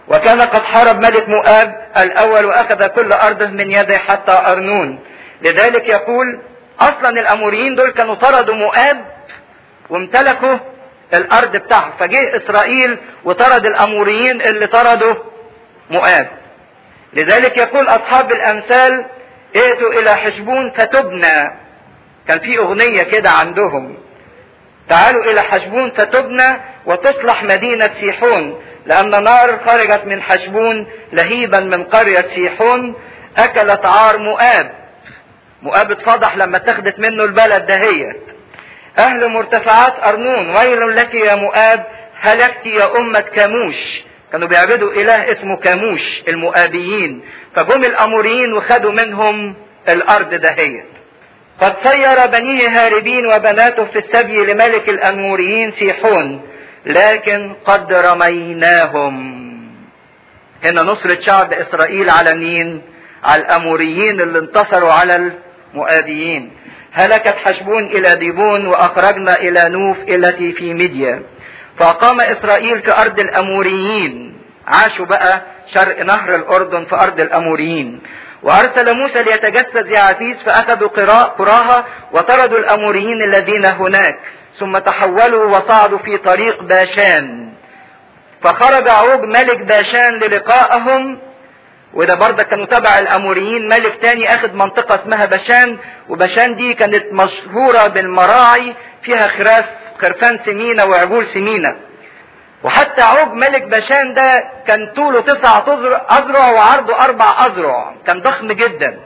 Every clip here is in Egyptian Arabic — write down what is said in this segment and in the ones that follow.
وكان قد حارب ملك مؤاب الاول واخذ كل ارضه من يده حتى ارنون لذلك يقول اصلا الاموريين دول كانوا طردوا مؤاب وامتلكوا الارض بتاعه فجه اسرائيل وطرد الاموريين اللي طردوا مؤاب لذلك يقول اصحاب الامثال ائتوا الى حشبون فتبنى كان في اغنيه كده عندهم تعالوا الى حشبون فتبنى وتصلح مدينه سيحون لان نار خرجت من حشبون لهيبا من قريه سيحون اكلت عار مؤاب مؤاب اتفضح لما اتخذت منه البلد دهيت اهل مرتفعات ارنون ويل لك يا مؤاب هلكت يا امة كاموش كانوا بيعبدوا اله اسمه كاموش المؤابيين فجم الاموريين وخدوا منهم الارض دهيت قد سير بنيه هاربين وبناته في السبي لملك الاموريين سيحون لكن قد رميناهم هنا نصرة شعب اسرائيل على مين على الاموريين اللي انتصروا على المؤابيين هلكت حشبون الى ديبون واخرجنا الى نوف التي في مديا فاقام اسرائيل في ارض الاموريين عاشوا بقى شرق نهر الاردن في ارض الاموريين وارسل موسى ليتجسد يعزيز فاخذوا قراها وطردوا الاموريين الذين هناك ثم تحولوا وصعدوا في طريق باشان فخرج عوج ملك باشان للقائهم وده برضه كانوا تبع الاموريين ملك تاني اخذ منطقه اسمها باشان وباشان دي كانت مشهوره بالمراعي فيها خراف خرفان سمينه وعجول سمينه وحتى عوج ملك باشان ده كان طوله تسع اذرع وعرضه اربع اذرع كان ضخم جدا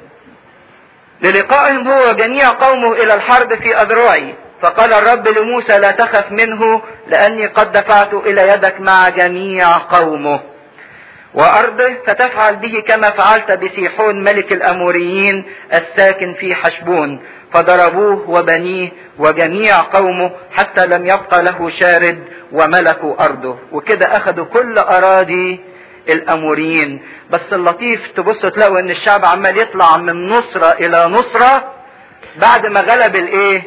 للقائهم هو وجميع قومه الى الحرب في اذرعي فقال الرب لموسى لا تخف منه لاني قد دفعت الى يدك مع جميع قومه وارضه فتفعل به كما فعلت بسيحون ملك الاموريين الساكن في حشبون فضربوه وبنيه وجميع قومه حتى لم يبقى له شارد وملكوا ارضه وكده اخذوا كل اراضي الاموريين بس اللطيف تبصوا تلاقوا ان الشعب عمال يطلع من نصرة الى نصرة بعد ما غلب الايه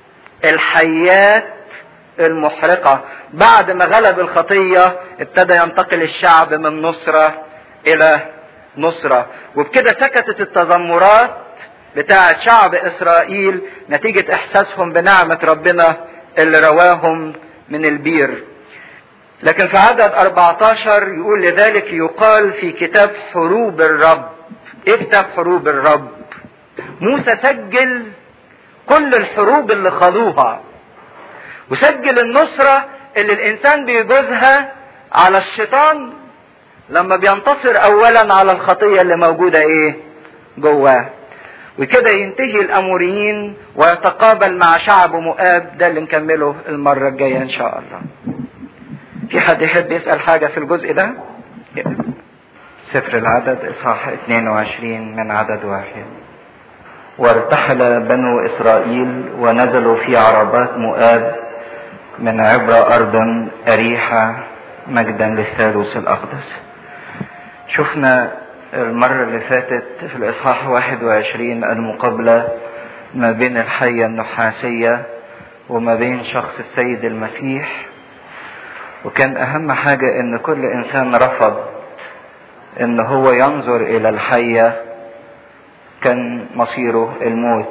الحيات المحرقة بعد ما غلب الخطية ابتدى ينتقل الشعب من نصرة الى نصرة وبكده سكتت التذمرات بتاعة شعب اسرائيل نتيجة احساسهم بنعمة ربنا اللي رواهم من البير لكن في عدد 14 يقول لذلك يقال في كتاب حروب الرب ايه كتاب حروب الرب موسى سجل كل الحروب اللي خاضوها وسجل النصرة اللي الانسان بيجوزها على الشيطان لما بينتصر اولا على الخطية اللي موجودة ايه جواه وكده ينتهي الاموريين ويتقابل مع شعب مؤاب ده اللي نكمله المرة الجاية ان شاء الله في حد يحب يسأل حاجة في الجزء ده سفر العدد اصحاح 22 من عدد واحد وارتحل بنو اسرائيل ونزلوا في عربات مؤاب من عبر ارض اريحة مجدا للثالوث الاقدس شفنا المرة اللي فاتت في الإصحاح 21 المقابلة ما بين الحية النحاسية وما بين شخص السيد المسيح وكان أهم حاجة إن كل إنسان رفض إن هو ينظر إلى الحية كان مصيره الموت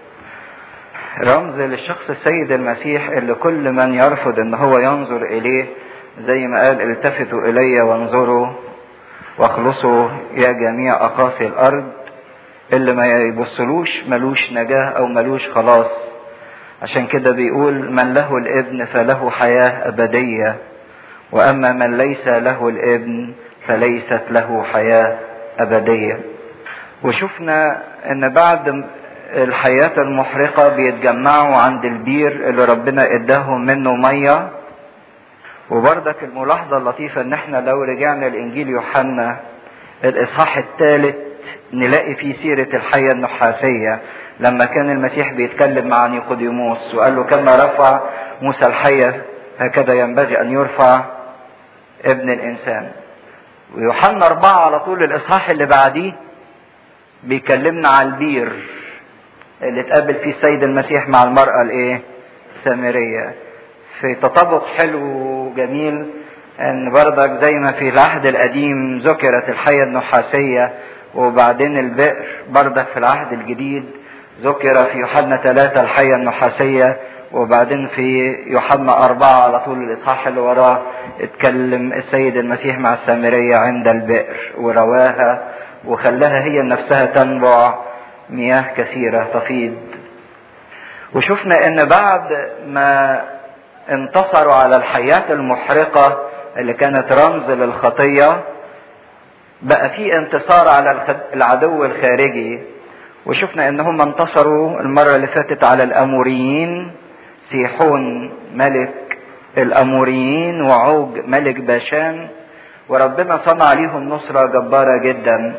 رمز للشخص السيد المسيح اللي كل من يرفض إن هو ينظر إليه زي ما قال التفتوا إلي وانظروا واخلصوا يا جميع اقاصي الارض اللي ما يبصلوش ملوش نجاة او ملوش خلاص عشان كده بيقول من له الابن فله حياة ابدية واما من ليس له الابن فليست له حياة ابدية وشفنا ان بعد الحياة المحرقة بيتجمعوا عند البير اللي ربنا اداهم منه ميه وبرضك الملاحظة اللطيفة ان احنا لو رجعنا لانجيل يوحنا الاصحاح الثالث نلاقي فيه سيرة الحية النحاسية لما كان المسيح بيتكلم مع نيقوديموس وقال له كما رفع موسى الحية هكذا ينبغي ان يرفع ابن الانسان ويوحنا اربعة على طول الاصحاح اللي بعديه بيكلمنا على البير اللي اتقابل فيه السيد المسيح مع المرأة الايه السامرية في تطابق حلو وجميل ان برضك زي ما في العهد القديم ذكرت الحية النحاسية وبعدين البئر برضك في العهد الجديد ذكر في يوحنا ثلاثة الحية النحاسية وبعدين في يوحنا أربعة على طول الإصحاح اللي وراه اتكلم السيد المسيح مع السامرية عند البئر ورواها وخلاها هي نفسها تنبع مياه كثيرة تفيض وشفنا ان بعد ما انتصروا على الحياة المحرقة اللي كانت رمز للخطية بقى في انتصار على العدو الخارجي وشفنا ان هم انتصروا المرة اللي فاتت على الاموريين سيحون ملك الاموريين وعوج ملك باشان وربنا صنع ليهم نصرة جبارة جدا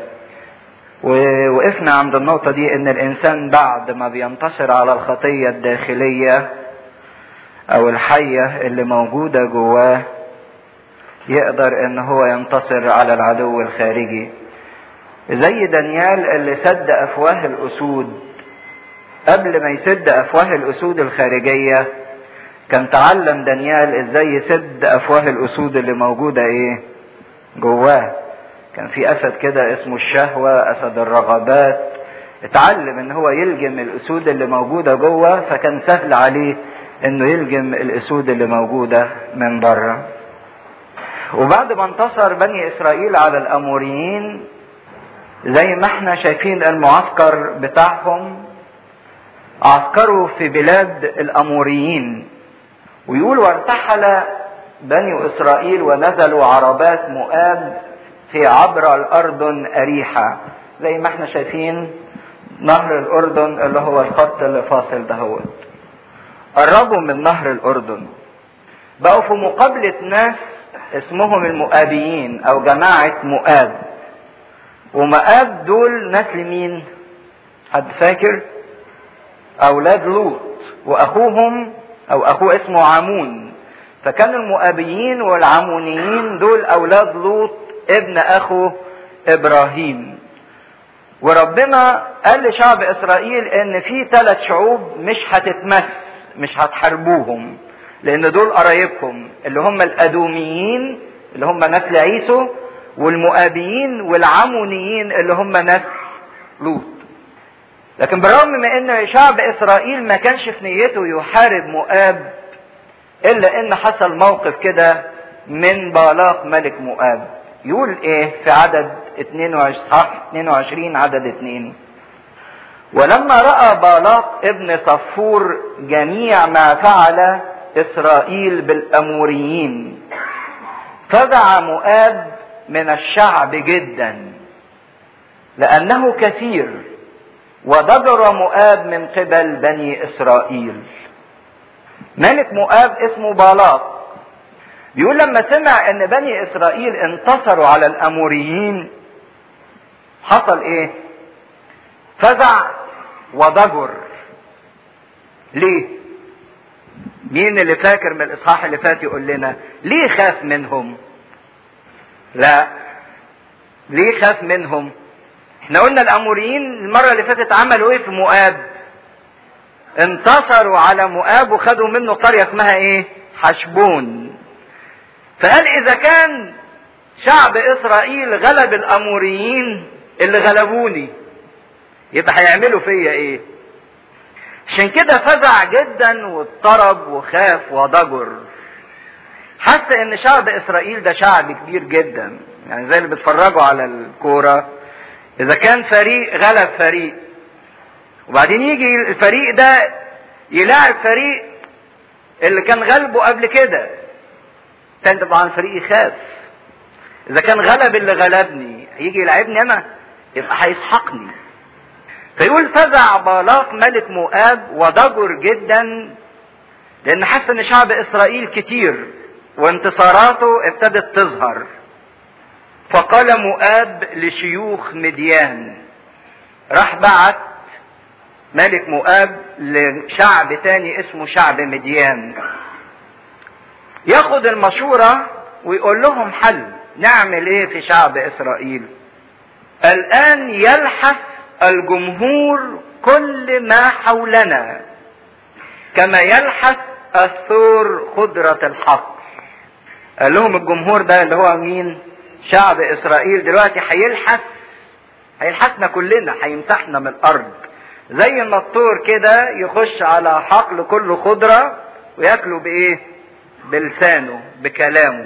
ووقفنا عند النقطة دي ان الانسان بعد ما بينتصر على الخطية الداخلية او الحية اللي موجودة جواه يقدر ان هو ينتصر على العدو الخارجي زي دانيال اللي سد افواه الاسود قبل ما يسد افواه الاسود الخارجية كان تعلم دانيال ازاي يسد افواه الاسود اللي موجودة ايه جواه كان في اسد كده اسمه الشهوة اسد الرغبات اتعلم ان هو يلجم الاسود اللي موجودة جوه فكان سهل عليه انه يلجم الاسود اللي موجودة من بره وبعد ما انتصر بني اسرائيل على الاموريين زي ما احنا شايفين المعسكر بتاعهم عسكروا في بلاد الاموريين ويقول وارتحل بني اسرائيل ونزلوا عربات مؤاب في عبر الاردن اريحة زي ما احنا شايفين نهر الاردن اللي هو الخط اللي فاصل دهوت قربوا من نهر الاردن بقوا في مقابلة ناس اسمهم المؤابيين او جماعة مؤاب ومؤاب دول نسل مين حد فاكر اولاد لوط واخوهم او اخوه اسمه عمون فكانوا المؤابيين والعمونيين دول اولاد لوط ابن اخو ابراهيم وربنا قال لشعب اسرائيل ان في ثلاث شعوب مش هتتمس مش هتحاربوهم لان دول قرايبكم اللي هم الادوميين اللي هم نسل عيسو والمؤابيين والعمونيين اللي هم نسل لوط لكن بالرغم من ان شعب اسرائيل ما كانش في نيته يحارب مؤاب الا ان حصل موقف كده من بالاق ملك مؤاب يقول ايه في عدد 22 22 عدد 2 ولما راى بالاق ابن صفور جميع ما فعل اسرائيل بالاموريين فزع مؤاب من الشعب جدا لانه كثير وضجر مؤاب من قبل بني اسرائيل ملك مؤاب اسمه بالاق بيقول لما سمع ان بني اسرائيل انتصروا على الاموريين حصل ايه فزع وضجر ليه مين اللي فاكر من الاصحاح اللي فات يقول لنا ليه خاف منهم لا ليه خاف منهم احنا قلنا الاموريين المرة اللي فاتت عملوا ايه في مؤاب انتصروا على مؤاب وخدوا منه قرية اسمها ايه حشبون فقال اذا كان شعب اسرائيل غلب الاموريين اللي غلبوني يبقى هيعملوا فيا ايه عشان كده فزع جدا واضطرب وخاف وضجر حس ان شعب اسرائيل ده شعب كبير جدا يعني زي اللي بيتفرجوا على الكوره اذا كان فريق غلب فريق وبعدين يجي الفريق ده يلاعب فريق اللي كان غلبه قبل كده كان طبعا الفريق يخاف اذا كان غلب اللي غلبني يجي يلعبني انا يبقى هيسحقني فيقول فزع بالاق ملك مؤاب وضجر جدا لان حس ان شعب اسرائيل كتير وانتصاراته ابتدت تظهر فقال مؤاب لشيوخ مديان راح بعت ملك مؤاب لشعب تاني اسمه شعب مديان ياخد المشورة ويقول لهم حل نعمل ايه في شعب اسرائيل الان يلحس الجمهور كل ما حولنا كما يلحس الثور خضرة الحق قال لهم الجمهور ده اللي هو مين شعب اسرائيل دلوقتي هيلحس هيلحسنا كلنا هيمسحنا من الارض زي ما الطور كده يخش على حقل كله خضرة وياكله بايه بلسانه بكلامه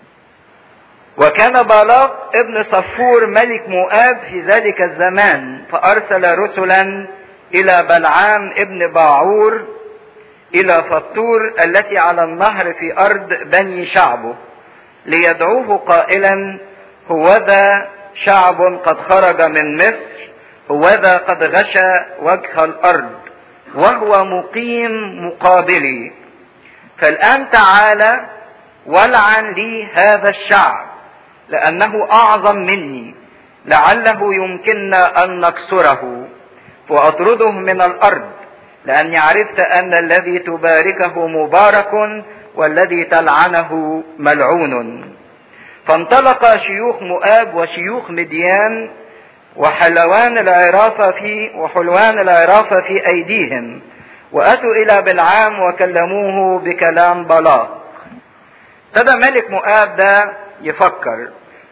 وكان بالاق ابن صفور ملك مؤاب في ذلك الزمان فارسل رسلا الى بلعام ابن باعور الى فطور التي على النهر في ارض بني شعبه ليدعوه قائلا هوذا شعب قد خرج من مصر هوذا قد غشى وجه الارض وهو مقيم مقابلي فالان تعالى ولعن لي هذا الشعب لانه اعظم مني لعله يمكننا ان نكسره واطرده من الارض لاني عرفت ان الذي تباركه مبارك والذي تلعنه ملعون فانطلق شيوخ مؤاب وشيوخ مديان وحلوان العرافة في وحلوان العرافة في أيديهم وأتوا إلى بلعام وكلموه بكلام بلاق ابتدى ملك مؤاب ده يفكر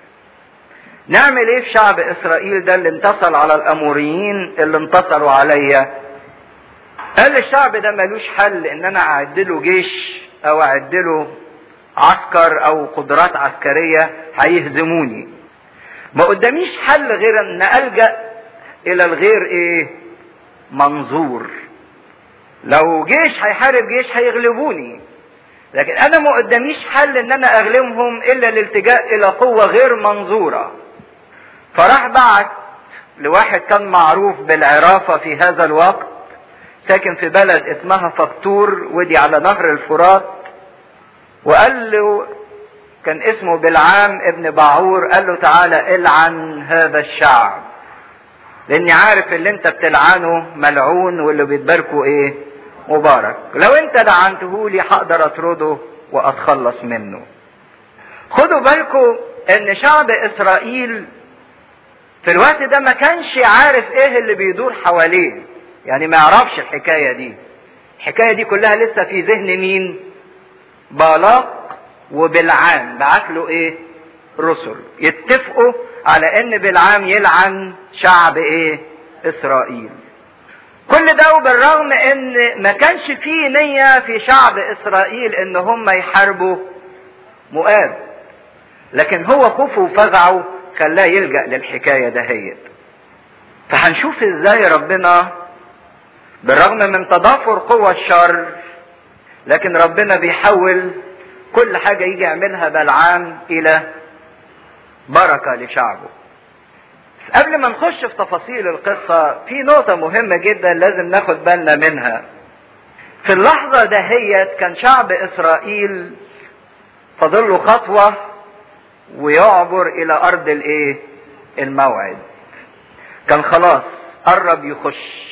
نعمل ايه في شعب اسرائيل ده اللي انتصر على الاموريين اللي انتصروا عليا قال الشعب ده ملوش حل ان انا اعد له جيش او اعد له عسكر او قدرات عسكريه هيهزموني ما قداميش حل غير ان الجا الى الغير ايه منظور لو جيش هيحارب جيش هيغلبوني لكن انا ما قداميش حل ان انا اغلبهم الا الالتجاء الى قوة غير منظورة فراح بعت لواحد كان معروف بالعرافة في هذا الوقت ساكن في بلد اسمها فقطور ودي على نهر الفرات وقال له كان اسمه بلعام ابن باعور قال له تعالى العن هذا الشعب لاني عارف اللي انت بتلعنه ملعون واللي بيتباركوا ايه مبارك لو انت لعنته لي هقدر اطرده واتخلص منه خدوا بالكم ان شعب اسرائيل في الوقت ده ما كانش عارف ايه اللي بيدور حواليه يعني ما يعرفش الحكايه دي الحكايه دي كلها لسه في ذهن مين بالاق وبلعام بعت له ايه رسل يتفقوا على ان بلعام يلعن شعب ايه اسرائيل كل ده وبالرغم ان ما كانش فيه نية في شعب اسرائيل ان هم يحاربوا مؤاب لكن هو خوفه وفزعه خلاه يلجأ للحكاية دهيت فهنشوف ازاي ربنا بالرغم من تضافر قوى الشر لكن ربنا بيحول كل حاجة يجي يعملها بلعام إلى بركة لشعبه. قبل ما نخش في تفاصيل القصة في نقطة مهمة جدا لازم ناخد بالنا منها. في اللحظة دهيت كان شعب إسرائيل فاضل له خطوة ويعبر إلى أرض الإيه؟ الموعد. كان خلاص قرب يخش.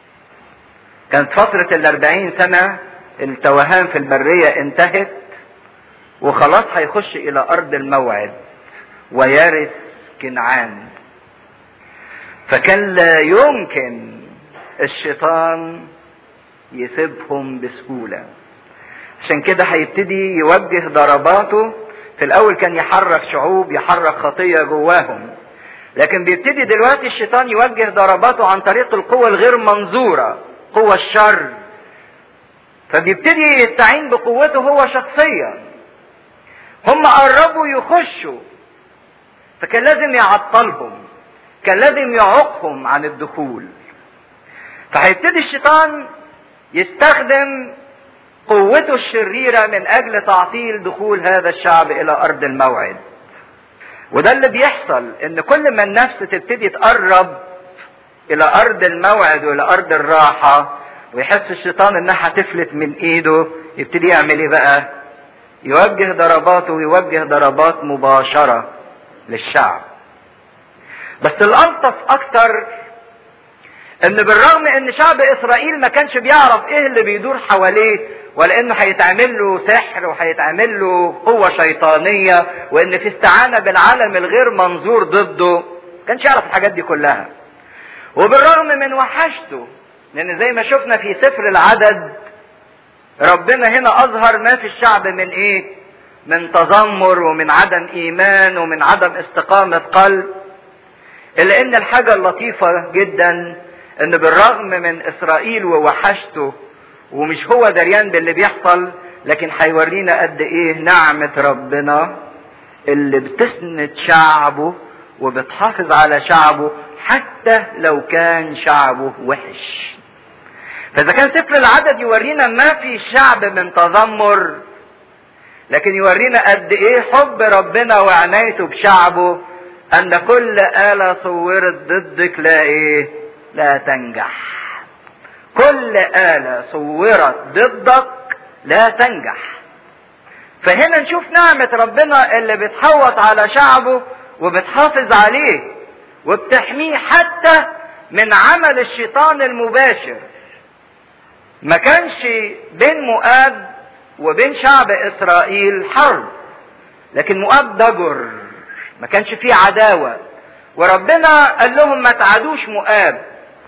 كانت فترة الأربعين سنة التوهان في البرية انتهت وخلاص هيخش الى ارض الموعد ويرث كنعان فكان لا يمكن الشيطان يسيبهم بسهولة عشان كده هيبتدي يوجه ضرباته في الاول كان يحرك شعوب يحرك خطية جواهم لكن بيبتدي دلوقتي الشيطان يوجه ضرباته عن طريق القوة الغير منظورة قوة الشر فبيبتدي يستعين بقوته هو شخصيا هم قربوا يخشوا فكان لازم يعطلهم كان لازم يعوقهم عن الدخول فهيبتدي الشيطان يستخدم قوته الشريرة من أجل تعطيل دخول هذا الشعب إلى أرض الموعد وده اللي بيحصل إن كل ما النفس تبتدي تقرب إلى أرض الموعد وإلى أرض الراحة ويحس الشيطان إنها هتفلت من إيده يبتدي يعمل إيه بقى؟ يوجه ضرباته ويوجه ضربات مباشرة للشعب بس الألطف أكتر إن بالرغم إن شعب إسرائيل ما كانش بيعرف إيه اللي بيدور حواليه ولا إنه هيتعمل له سحر وهيتعمل له قوة شيطانية وإن في استعانة بالعالم الغير منظور ضده ما كانش يعرف الحاجات دي كلها وبالرغم من وحشته لأن زي ما شفنا في سفر العدد ربنا هنا اظهر ما في الشعب من ايه من تذمر ومن عدم ايمان ومن عدم استقامة قلب الا ان الحاجة اللطيفة جدا ان بالرغم من اسرائيل ووحشته ومش هو دريان باللي بيحصل لكن هيورينا قد ايه نعمة ربنا اللي بتسند شعبه وبتحافظ على شعبه حتى لو كان شعبه وحش فاذا كان سفر العدد يورينا ما في شعب من تذمر لكن يورينا قد ايه حب ربنا وعنايته بشعبه ان كل آلة صورت ضدك لا ايه لا تنجح كل آلة صورت ضدك لا تنجح فهنا نشوف نعمة ربنا اللي بتحوط على شعبه وبتحافظ عليه وبتحميه حتى من عمل الشيطان المباشر ما كانش بين مؤاب وبين شعب اسرائيل حرب لكن مؤاب ضجر ما كانش فيه عداوة وربنا قال لهم ما تعادوش مؤاب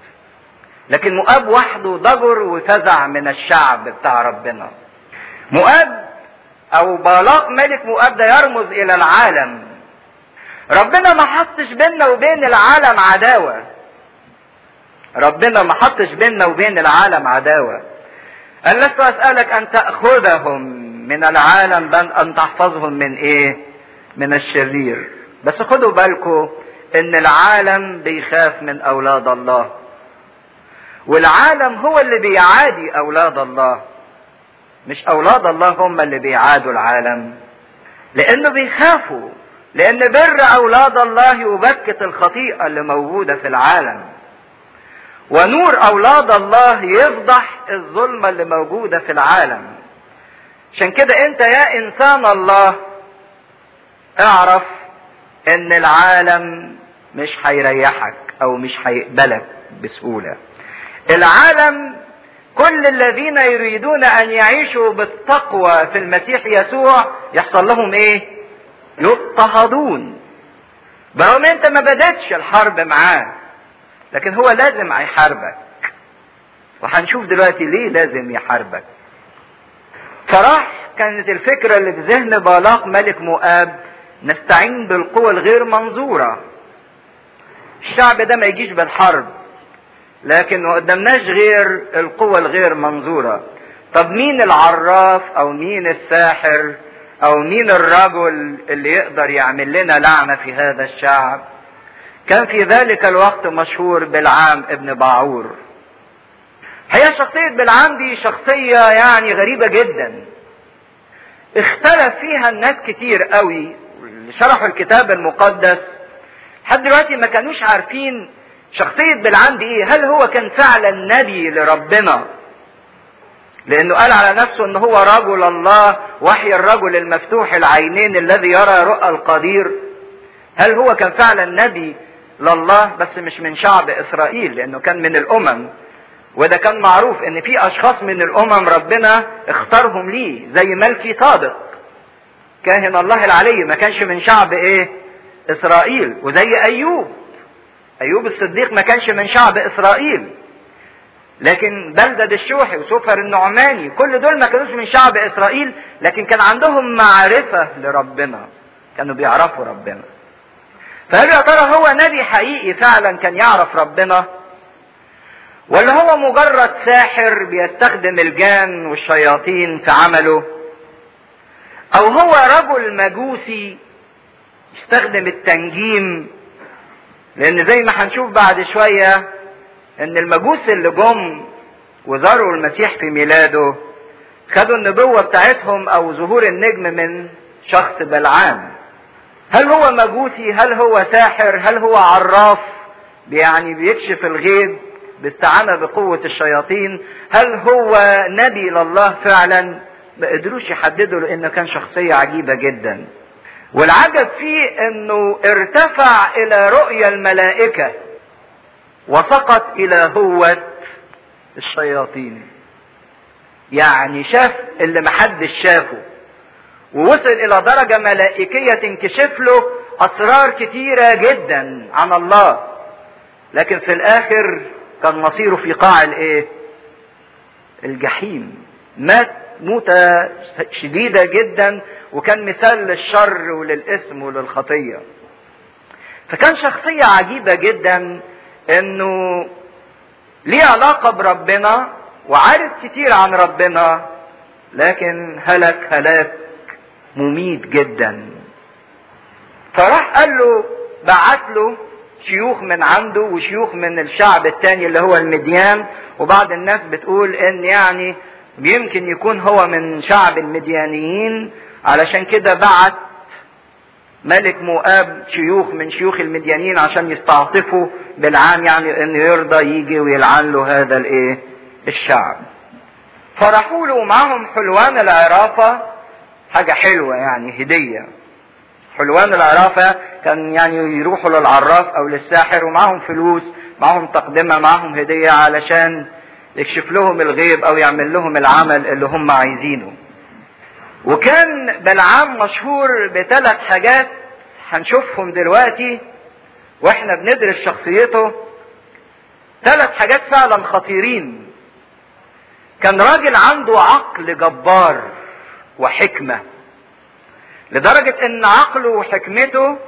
لكن مؤاب وحده ضجر وفزع من الشعب بتاع ربنا مؤاب او بالاق ملك مؤاب ده يرمز الى العالم ربنا ما حطش بيننا وبين العالم عداوة ربنا ما حطش بيننا وبين العالم عداوة قال لست اسألك ان تأخذهم من العالم بل ان تحفظهم من ايه من الشرير بس خدوا بالكم ان العالم بيخاف من اولاد الله والعالم هو اللي بيعادي اولاد الله مش اولاد الله هم اللي بيعادوا العالم لانه بيخافوا لان بر اولاد الله يبكت الخطيئه اللي موجوده في العالم ونور اولاد الله يفضح الظلمه اللي موجوده في العالم عشان كده انت يا انسان الله اعرف ان العالم مش هيريحك او مش هيقبلك بسهوله العالم كل الذين يريدون ان يعيشوا بالتقوى في المسيح يسوع يحصل لهم ايه يضطهدون برغم انت ما بدأتش الحرب معاه لكن هو لازم هيحاربك وهنشوف دلوقتي ليه لازم يحاربك فراح كانت الفكرة اللي في ذهن بالاق ملك مؤاب نستعين بالقوى الغير منظورة الشعب ده ما يجيش بالحرب لكن ما قدمناش غير القوة الغير منظورة طب مين العراف او مين الساحر او مين الرجل اللي يقدر يعمل لنا لعنة في هذا الشعب كان في ذلك الوقت مشهور بالعام ابن باعور هي شخصية بالعام دي شخصية يعني غريبة جدا اختلف فيها الناس كتير قوي اللي شرحوا الكتاب المقدس لحد دلوقتي ما كانوش عارفين شخصية بالعام دي ايه هل هو كان فعلا نبي لربنا لانه قال على نفسه ان هو رجل الله وحي الرجل المفتوح العينين الذي يرى رؤى القدير هل هو كان فعلا نبي لله بس مش من شعب اسرائيل لانه كان من الامم وده كان معروف ان في اشخاص من الامم ربنا اختارهم ليه زي ملكي صادق كاهن الله العلي ما كانش من شعب ايه اسرائيل وزي ايوب ايوب الصديق ما كانش من شعب اسرائيل لكن بلدد الشوحي وسفر النعماني كل دول ما كانوش من شعب اسرائيل لكن كان عندهم معرفة لربنا كانوا بيعرفوا ربنا فهل يا ترى هو نبي حقيقي فعلا كان يعرف ربنا ولا هو مجرد ساحر بيستخدم الجان والشياطين في عمله او هو رجل مجوسي يستخدم التنجيم لان زي ما هنشوف بعد شويه ان المجوس اللي جم وزاروا المسيح في ميلاده خدوا النبوة بتاعتهم او ظهور النجم من شخص بلعام هل هو مجوسي هل هو ساحر هل هو عراف يعني بيكشف الغيب باستعانة بقوة الشياطين هل هو نبي لله فعلا ما قدروش يحددوا لانه كان شخصية عجيبة جدا والعجب فيه انه ارتفع الى رؤيا الملائكة وسقط الى هوة الشياطين يعني شاف اللي محدش شافه ووصل الى درجة ملائكية تنكشف له اسرار كتيرة جدا عن الله لكن في الاخر كان مصيره في قاع الايه الجحيم مات موتة شديدة جدا وكان مثال للشر وللإثم وللخطية فكان شخصية عجيبة جدا انه ليه علاقة بربنا وعارف كتير عن ربنا لكن هلك هلاك مميت جدا فراح قال له بعت له شيوخ من عنده وشيوخ من الشعب التاني اللي هو المديان وبعض الناس بتقول ان يعني يمكن يكون هو من شعب المديانيين علشان كده بعت ملك مؤاب شيوخ من شيوخ المديانين عشان يستعطفوا بالعام يعني انه يرضى يجي ويلعن له هذا الايه الشعب فرحوا له معاهم حلوان العرافة حاجة حلوة يعني هدية حلوان العرافة كان يعني يروحوا للعراف او للساحر ومعاهم فلوس معاهم تقدمة معاهم هدية علشان يكشف لهم الغيب او يعمل لهم العمل اللي هم عايزينه وكان بلعام مشهور بثلاث حاجات هنشوفهم دلوقتي واحنا بندرس شخصيته ثلاث حاجات فعلا خطيرين كان راجل عنده عقل جبار وحكمه لدرجه ان عقله وحكمته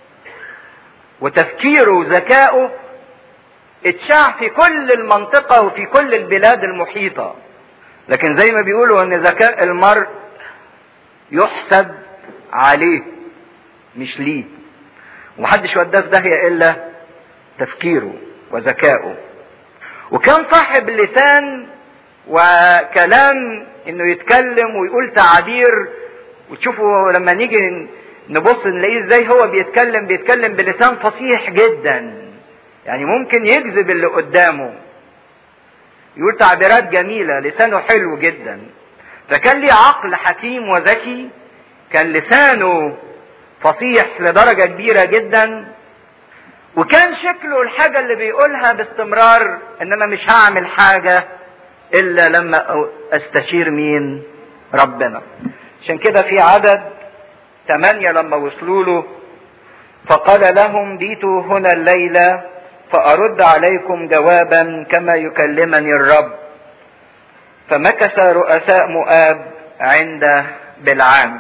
وتفكيره وذكائه اتشاع في كل المنطقه وفي كل البلاد المحيطه لكن زي ما بيقولوا ان ذكاء المرء يحسد عليه مش ليه ومحدش وداه في داهيه الا تفكيره وذكائه وكان صاحب لسان وكلام انه يتكلم ويقول تعابير وتشوفوا لما نيجي نبص نلاقيه ازاي هو بيتكلم بيتكلم بلسان فصيح جدا يعني ممكن يجذب اللي قدامه يقول تعبيرات جميله لسانه حلو جدا فكان ليه عقل حكيم وذكي كان لسانه فصيح لدرجه كبيره جدا وكان شكله الحاجه اللي بيقولها باستمرار ان انا مش هعمل حاجه الا لما استشير مين ربنا عشان كده في عدد ثمانية لما وصلوا له فقال لهم بيتوا هنا الليلة فأرد عليكم جوابا كما يكلمني الرب فمكث رؤساء مؤاب عند بلعام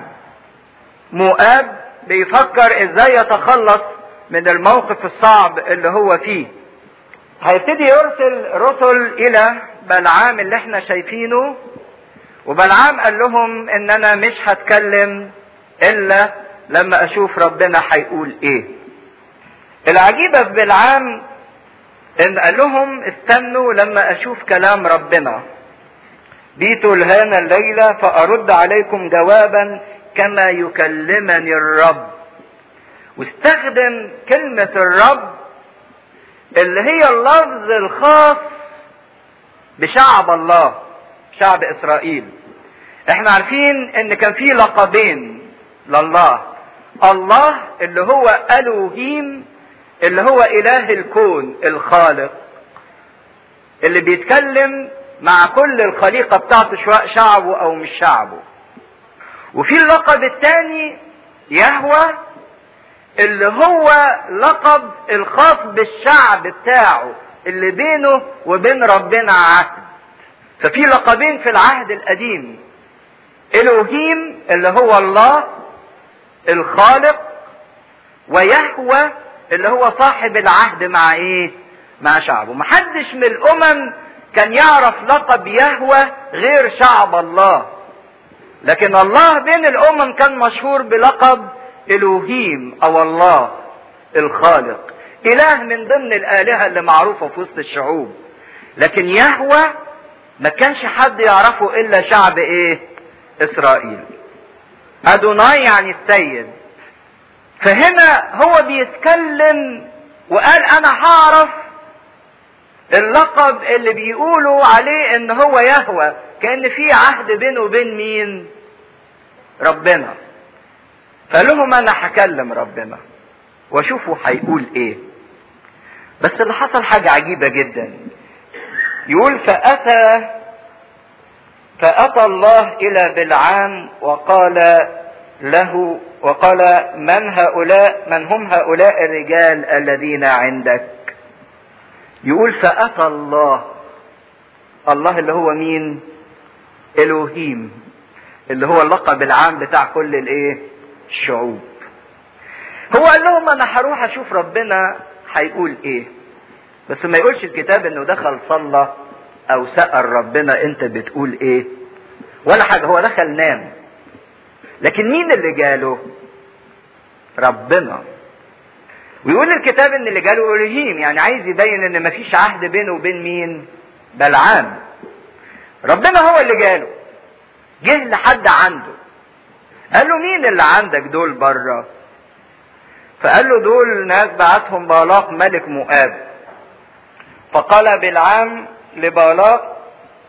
مؤاب بيفكر ازاي يتخلص من الموقف الصعب اللي هو فيه هيبتدي يرسل رسل الى بلعام اللي احنا شايفينه وبلعام قال لهم ان انا مش هتكلم الا لما اشوف ربنا هيقول ايه العجيبة في بلعام ان قال لهم استنوا لما اشوف كلام ربنا بيتوا الهانا الليلة فارد عليكم جوابا كما يكلمني الرب واستخدم كلمة الرب اللي هي اللفظ الخاص بشعب الله شعب اسرائيل احنا عارفين ان كان في لقبين لله الله اللي هو الوهيم اللي هو اله الكون الخالق اللي بيتكلم مع كل الخليقة بتاعته سواء شعبه او مش شعبه وفي اللقب الثاني يهوى اللي هو لقب الخاص بالشعب بتاعه اللي بينه وبين ربنا عهد ففي لقبين في العهد القديم الوهيم اللي هو الله الخالق ويهوى اللي هو صاحب العهد مع ايه مع شعبه محدش من الامم كان يعرف لقب يهوى غير شعب الله لكن الله بين الامم كان مشهور بلقب الوهيم او الله الخالق اله من ضمن الالهه اللي معروفه في وسط الشعوب لكن يهوى ما كانش حد يعرفه الا شعب ايه اسرائيل ادوناي يعني السيد فهنا هو بيتكلم وقال انا هعرف اللقب اللي بيقولوا عليه ان هو يهوى كان في عهد بينه وبين مين ربنا فلهم انا هكلم ربنا واشوفه هيقول ايه بس اللي حصل حاجة عجيبة جدا يقول فأتى فأتى الله إلى بلعام وقال له وقال من هؤلاء من هم هؤلاء الرجال الذين عندك يقول فأتى الله الله اللي هو مين الوهيم اللي هو اللقب العام بتاع كل الايه الشعوب هو قال لهم انا هروح اشوف ربنا هيقول ايه بس ما يقولش الكتاب انه دخل صلى او سأل ربنا انت بتقول ايه ولا حاجة هو دخل نام لكن مين اللي جاله ربنا ويقول الكتاب ان اللي جاله الهيم يعني عايز يبين ان مفيش عهد بينه وبين مين بلعام ربنا هو اللي جاله جه لحد عنده قال له مين اللي عندك دول بره فقال له دول ناس بعتهم بالاق ملك مؤاب فقال بالعام لبالاق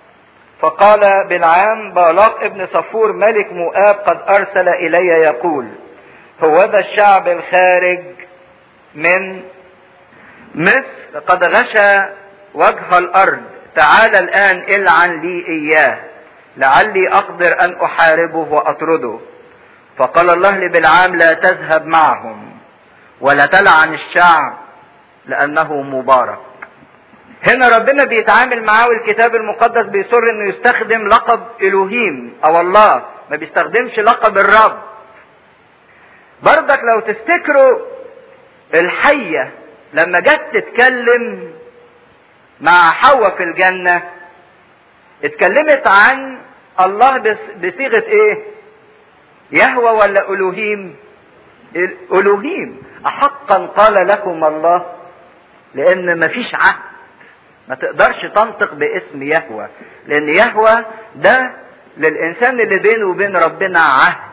فقال بالعام بالاق ابن صفور ملك مؤاب قد ارسل الي يقول هو ذا الشعب الخارج من مصر قد غشى وجه الارض تعال الان العن لي اياه لعلي اقدر ان احاربه واطرده فقال الله لبلعام لا تذهب معهم ولا تلعن الشعب لانه مبارك هنا ربنا بيتعامل معاه والكتاب المقدس بيصر انه يستخدم لقب الوهيم او الله ما بيستخدمش لقب الرب برضك لو تفتكروا الحية لما جت تتكلم مع حواء في الجنة اتكلمت عن الله بصيغة ايه يهوى ولا الوهيم الوهيم احقا قال لكم الله لان مفيش عهد ما تقدرش تنطق باسم يهوى لان يهوى ده للانسان اللي بينه وبين ربنا عهد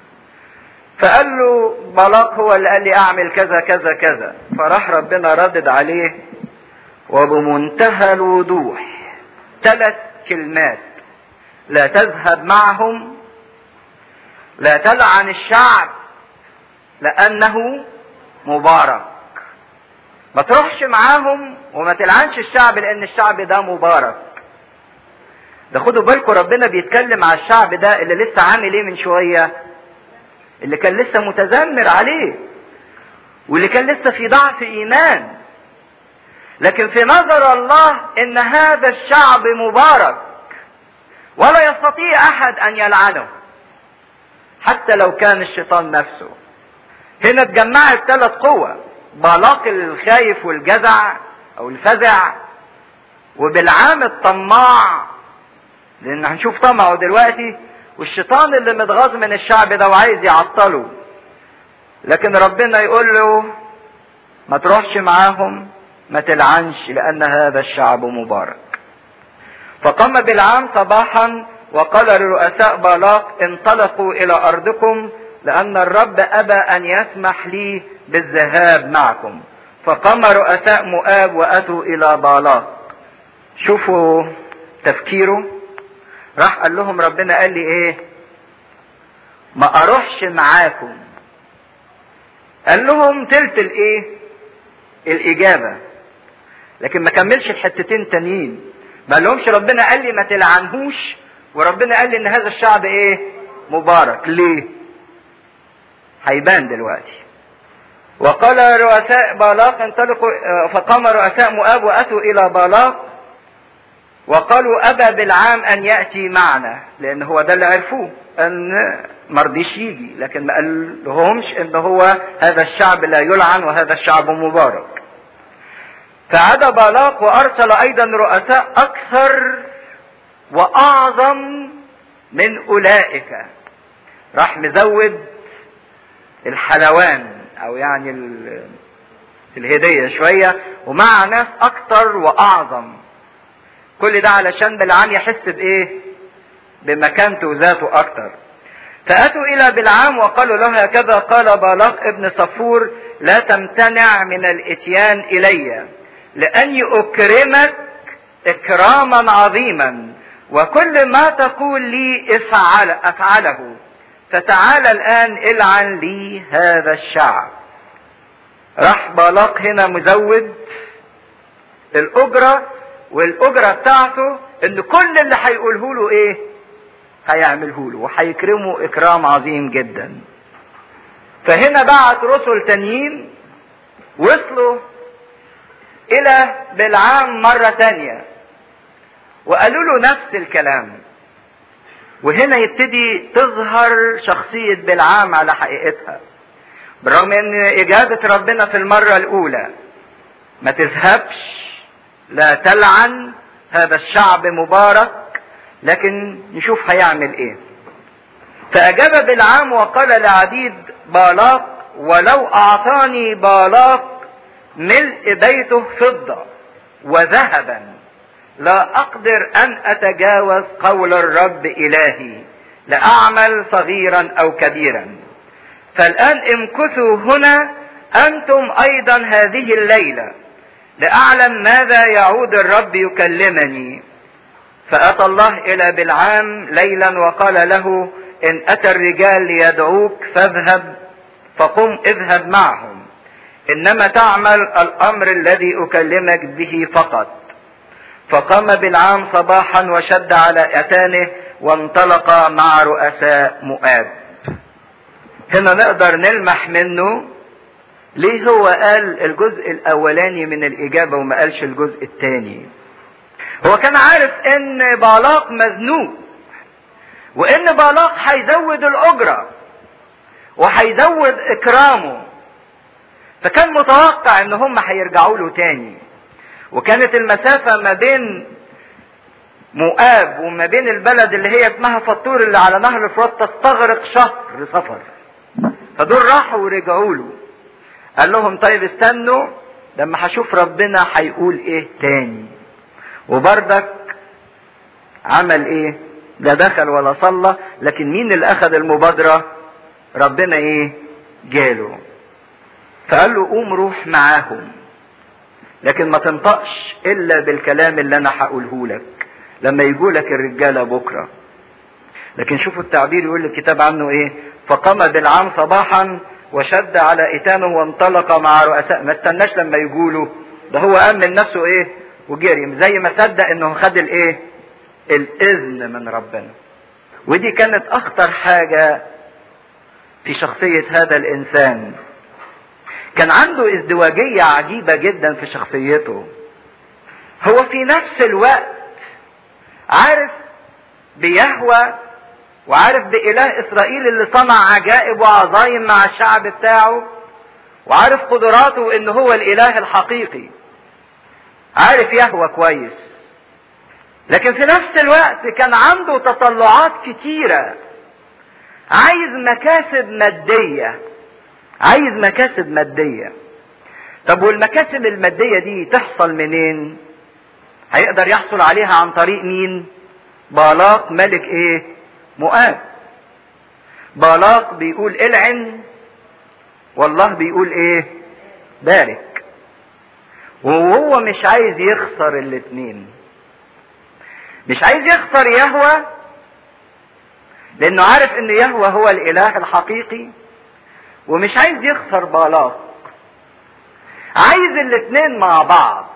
فقال له بلاق هو اللي قال لي اعمل كذا كذا كذا فراح ربنا ردد عليه وبمنتهى الوضوح ثلاث كلمات لا تذهب معهم لا تلعن الشعب لانه مبارك ما تروحش معاهم وما تلعنش الشعب لان الشعب ده مبارك ده خدوا بالكم ربنا بيتكلم على الشعب ده اللي لسه عامل ايه من شويه اللي كان لسه متذمر عليه واللي كان لسه في ضعف ايمان لكن في نظر الله ان هذا الشعب مبارك ولا يستطيع احد ان يلعنه حتى لو كان الشيطان نفسه هنا اتجمعت ثلاث قوى بالاق الخايف والجزع او الفزع وبالعام الطماع لان هنشوف طمعه دلوقتي والشيطان اللي متغاظ من الشعب ده وعايز يعطله لكن ربنا يقول له ما تروحش معاهم ما تلعنش لان هذا الشعب مبارك فقام بالعام صباحا وقال لرؤساء بالاق انطلقوا الى ارضكم لان الرب ابى ان يسمح لي بالذهاب معكم فقام رؤساء مؤاب واتوا الى بالاق شوفوا تفكيره راح قال لهم ربنا قال لي ايه ما اروحش معاكم قال لهم تلت الايه الاجابة لكن ما كملش الحتتين تانيين ما لهمش ربنا قال لي ما تلعنهوش وربنا قال لي ان هذا الشعب ايه مبارك ليه هيبان دلوقتي وقال رؤساء بالاق انطلقوا فقام رؤساء مؤاب واتوا الى بالاق وقالوا ابى بالعام ان ياتي معنا لان هو ده اللي عرفوه ان مرضيش يجي لكن ما قال لهمش ان هو هذا الشعب لا يلعن وهذا الشعب مبارك فعاد بالاق وارسل ايضا رؤساء اكثر واعظم من اولئك راح مزود الحلوان او يعني الهديه شويه ومع ناس اكثر واعظم كل ده علشان بلعام يحس بايه بمكانته وذاته اكتر فاتوا الى بلعام وقالوا له هكذا قال بالاق ابن صفور لا تمتنع من الاتيان الي لاني اكرمك اكراما عظيما وكل ما تقول لي افعل افعله فتعال الان العن لي هذا الشعب راح بالاق هنا مزود الاجره والاجره بتاعته ان كل اللي هيقوله له ايه هيعمله له وهيكرمه اكرام عظيم جدا فهنا بعت رسل تانيين وصلوا الى بالعام مرة تانية وقالوا له نفس الكلام وهنا يبتدي تظهر شخصية بالعام على حقيقتها بالرغم ان اجابة ربنا في المرة الاولى ما تذهبش لا تلعن هذا الشعب مبارك لكن نشوف هيعمل ايه فاجاب بالعام وقال لعبيد بالاق ولو اعطاني بالاق ملء بيته فضة وذهبا لا اقدر ان اتجاوز قول الرب الهي لاعمل صغيرا او كبيرا فالان امكثوا هنا انتم ايضا هذه الليله لاعلم ماذا يعود الرب يكلمني فاتى الله الى بالعام ليلا وقال له ان اتى الرجال ليدعوك فاذهب فقم اذهب معهم انما تعمل الامر الذي اكلمك به فقط فقام بالعام صباحا وشد على اتانه وانطلق مع رؤساء مؤاب هنا نقدر نلمح منه ليه هو قال الجزء الاولاني من الاجابة وما قالش الجزء الثاني هو كان عارف ان بالاق مزنوق وان بالاق هيزود الاجرة وهيزود اكرامه فكان متوقع ان هم هيرجعوا له تاني وكانت المسافة ما بين مؤاب وما بين البلد اللي هي اسمها فطور اللي على نهر الفرات تستغرق شهر سفر فدول راحوا ورجعوا له قال لهم طيب استنوا لما هشوف ربنا هيقول ايه تاني وبردك عمل ايه لا دخل ولا صلى لكن مين اللي اخذ المبادرة ربنا ايه جاله فقال له قوم روح معاهم لكن ما تنطقش الا بالكلام اللي انا هقوله لك لما يجولك الرجاله بكره لكن شوفوا التعبير يقول الكتاب عنه ايه فقام بالعام صباحا وشد على ايتانه وانطلق مع رؤساء ما استناش لما يقولوا ده هو قام من نفسه ايه وجري زي ما صدق انه خد الايه الاذن من ربنا ودي كانت اخطر حاجه في شخصيه هذا الانسان كان عنده ازدواجيه عجيبه جدا في شخصيته هو في نفس الوقت عارف بيهوى وعارف بإله إسرائيل اللي صنع عجائب وعظايم مع الشعب بتاعه وعارف قدراته إن هو الإله الحقيقي عارف يهوى كويس لكن في نفس الوقت كان عنده تطلعات كتيرة عايز مكاسب مادية عايز مكاسب مادية طب والمكاسب المادية دي تحصل منين هيقدر يحصل عليها عن طريق مين بالاق ملك ايه مؤاب بالاق بيقول العن والله بيقول ايه بارك وهو مش عايز يخسر الاتنين مش عايز يخسر يهوى لانه عارف ان يهوى هو الاله الحقيقي ومش عايز يخسر بالاق عايز الاتنين مع بعض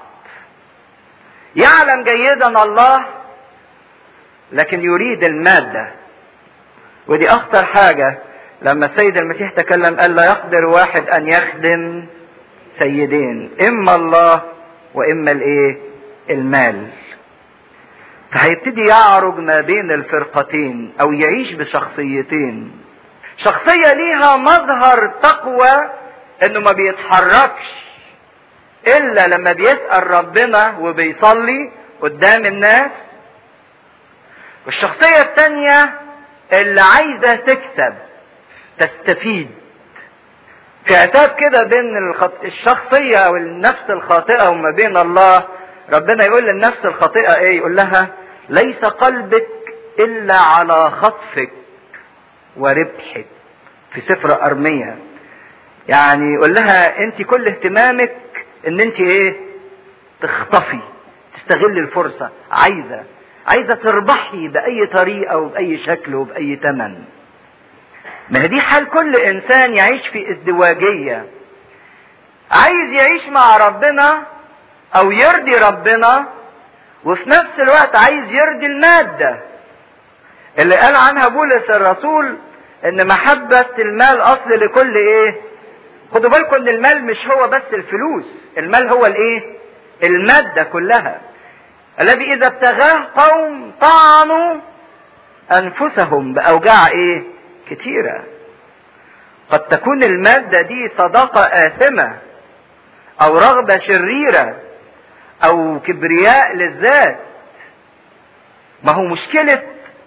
يعلم جيدا الله لكن يريد المادة ودي أخطر حاجة لما السيد المسيح تكلم قال لا يقدر واحد أن يخدم سيدين إما الله وإما الإيه؟ المال. فهيبتدي يعرج ما بين الفرقتين أو يعيش بشخصيتين. شخصية ليها مظهر تقوى إنه ما بيتحركش إلا لما بيسأل ربنا وبيصلي قدام الناس والشخصية التانية اللي عايزة تكسب تستفيد في عتاب كده بين الخط... الشخصية أو النفس الخاطئة وما بين الله ربنا يقول للنفس الخاطئة إيه يقول لها ليس قلبك إلا على خطفك وربحك في سفر أرمية يعني يقول لها أنت كل اهتمامك إن أنت إيه تخطفي تستغل الفرصة عايزة عايزة تربحي بأي طريقة وبأي شكل وبأي تمن ما هي دي حال كل إنسان يعيش في ازدواجية عايز يعيش مع ربنا أو يرضي ربنا وفي نفس الوقت عايز يرضي المادة اللي قال عنها بولس الرسول ان محبة المال اصل لكل ايه خدوا بالكم ان المال مش هو بس الفلوس المال هو الايه المادة كلها الذي اذا ابتغاه قوم طعنوا انفسهم باوجاع ايه كتيرة قد تكون المادة دي صداقة آثمة او رغبة شريرة او كبرياء للذات ما هو مشكلة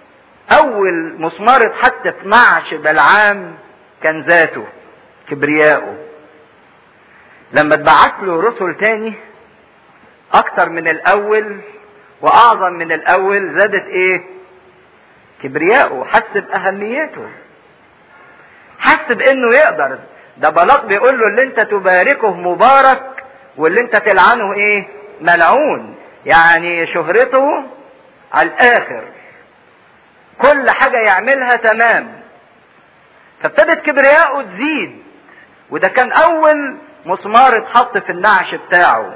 اول مسمار اتحط في نعش بلعام كان ذاته كبرياءه لما اتبعت له رسل تاني اكتر من الاول واعظم من الاول زادت ايه كبرياءه حس باهميته حس بانه يقدر ده بلاط بيقول له اللي انت تباركه مبارك واللي انت تلعنه ايه ملعون يعني شهرته على الاخر كل حاجة يعملها تمام فابتدت كبرياءه تزيد وده كان اول مسمار اتحط في النعش بتاعه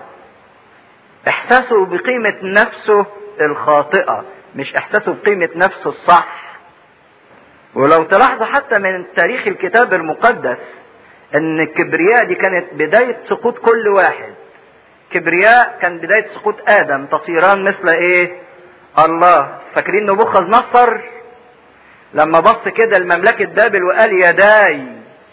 احساسه بقيمة نفسه الخاطئة مش احساسه بقيمة نفسه الصح ولو تلاحظوا حتى من تاريخ الكتاب المقدس ان الكبرياء دي كانت بداية سقوط كل واحد كبرياء كان بداية سقوط ادم تصيران مثل ايه الله فاكرين نبوخذ نصر لما بص كده لمملكة بابل وقال يداي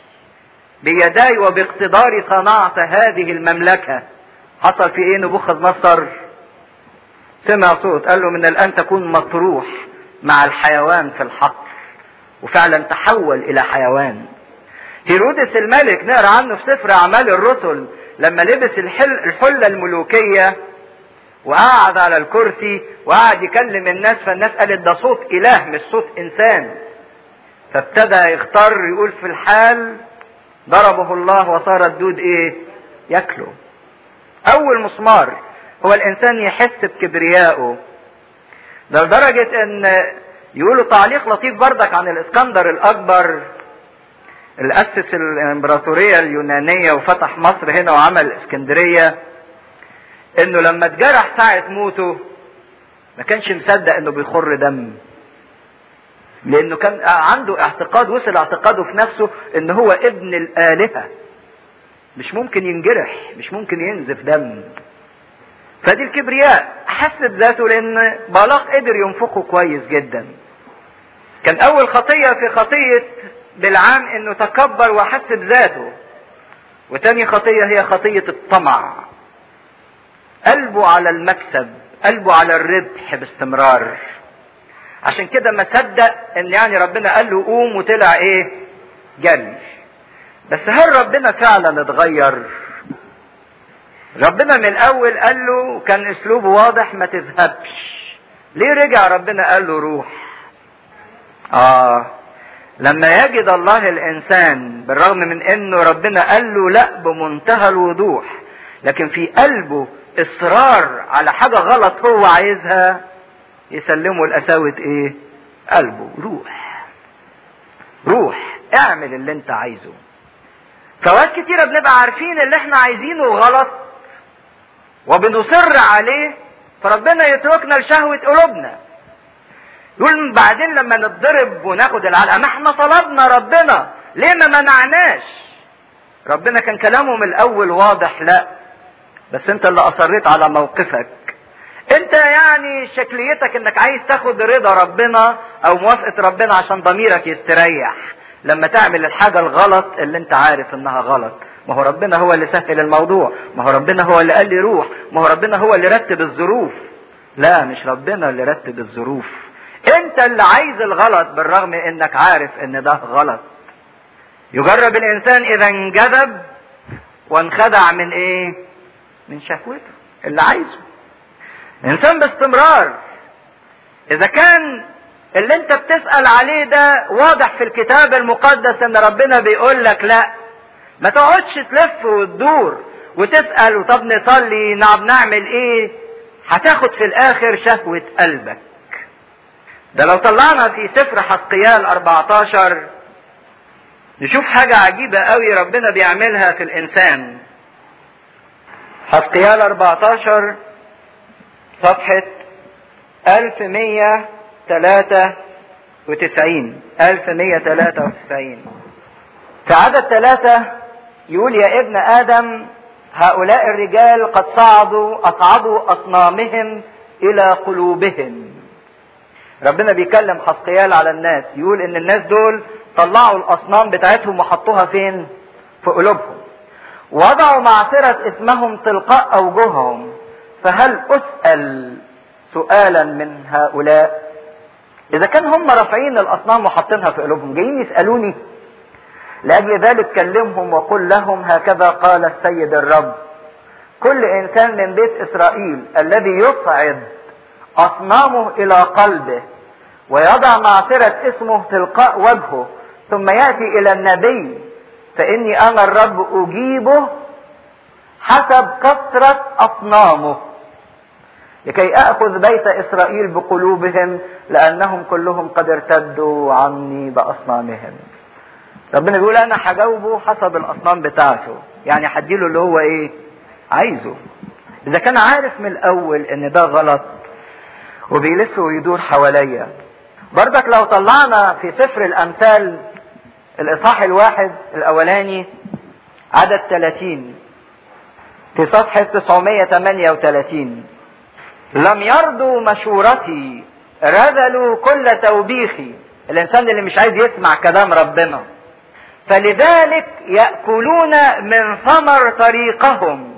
بيداي وباقتداري صنعت هذه المملكة حصل في ايه نبوخذ نصر سمع صوت قال له من الان تكون مطروح مع الحيوان في الحقل وفعلا تحول الى حيوان هيرودس الملك نقرا عنه في سفر اعمال الرسل لما لبس الحل الحله الملوكيه وقعد على الكرسي وقعد يكلم الناس فالناس قالت ده صوت اله مش صوت انسان فابتدى يختار يقول في الحال ضربه الله وصار الدود ايه ياكله اول مسمار هو الانسان يحس بكبريائه ده لدرجة ان يقولوا تعليق لطيف بردك عن الاسكندر الاكبر اللي اسس الامبراطورية اليونانية وفتح مصر هنا وعمل اسكندرية انه لما اتجرح ساعة موته ما كانش مصدق انه بيخر دم لانه كان عنده اعتقاد وصل اعتقاده في نفسه ان هو ابن الالهة مش ممكن ينجرح مش ممكن ينزف دم فدي الكبرياء حس بذاته لان بلاق قدر ينفخه كويس جدا كان اول خطية في خطية بالعام انه تكبر وحس بذاته وتاني خطية هي خطية الطمع قلبه على المكسب قلبه على الربح باستمرار عشان كده ما صدق ان يعني ربنا قال له قوم وطلع ايه جري بس هل ربنا فعلا اتغير ربنا من الاول قال له كان اسلوبه واضح ما تذهبش ليه رجع ربنا قال له روح اه لما يجد الله الانسان بالرغم من انه ربنا قال له لا بمنتهى الوضوح لكن في قلبه اصرار على حاجه غلط هو عايزها يسلمه لقساوه ايه قلبه روح روح اعمل اللي انت عايزه فوقت كتيرة بنبقى عارفين اللي احنا عايزينه غلط وبنصر عليه فربنا يتركنا لشهوة قلوبنا يقول بعدين لما نتضرب وناخد العلقة ما احنا طلبنا ربنا ليه ما منعناش ربنا كان كلامه من الاول واضح لا بس انت اللي اصريت على موقفك انت يعني شكليتك انك عايز تاخد رضا ربنا او موافقة ربنا عشان ضميرك يستريح لما تعمل الحاجة الغلط اللي انت عارف انها غلط ما هو ربنا هو اللي سهل الموضوع ما هو ربنا هو اللي قال لي روح ما هو ربنا هو اللي رتب الظروف لا مش ربنا اللي رتب الظروف انت اللي عايز الغلط بالرغم انك عارف ان ده غلط يجرب الانسان اذا انجذب وانخدع من ايه من شهوته اللي عايزه الانسان باستمرار اذا كان اللي انت بتسأل عليه ده واضح في الكتاب المقدس ان ربنا بيقول لك لا ما تقعدش تلف وتدور وتسأل وطب نصلي نعم نعمل ايه هتاخد في الاخر شهوة قلبك ده لو طلعنا في سفر حسقيال 14 نشوف حاجة عجيبة قوي ربنا بيعملها في الانسان حسقيال 14 صفحة 1193 1193 في عدد ثلاثة يقول يا ابن آدم هؤلاء الرجال قد صعدوا أصعدوا أصنامهم إلى قلوبهم ربنا بيكلم حسقيال على الناس يقول ان الناس دول طلعوا الاصنام بتاعتهم وحطوها فين في قلوبهم وضعوا معصرة اسمهم تلقاء اوجههم فهل اسأل سؤالا من هؤلاء اذا كان هم رافعين الاصنام وحاطينها في قلوبهم جايين يسألوني لاجل ذلك كلمهم وقل لهم هكذا قال السيد الرب كل انسان من بيت اسرائيل الذي يصعد اصنامه الى قلبه ويضع معصرة اسمه تلقاء وجهه ثم يأتي الى النبي فاني انا الرب اجيبه حسب كثرة اصنامه لكي اخذ بيت اسرائيل بقلوبهم لانهم كلهم قد ارتدوا عني باصنامهم ربنا بيقول انا هجاوبه حسب الاصنام بتاعته يعني هديله اللي هو ايه عايزه اذا كان عارف من الاول ان ده غلط وبيلف ويدور حواليا برضك لو طلعنا في سفر الامثال الاصحاح الواحد الاولاني عدد 30 في صفحة 938 لم يرضوا مشورتي رذلوا كل توبيخي الانسان اللي مش عايز يسمع كلام ربنا فلذلك يأكلون من ثمر طريقهم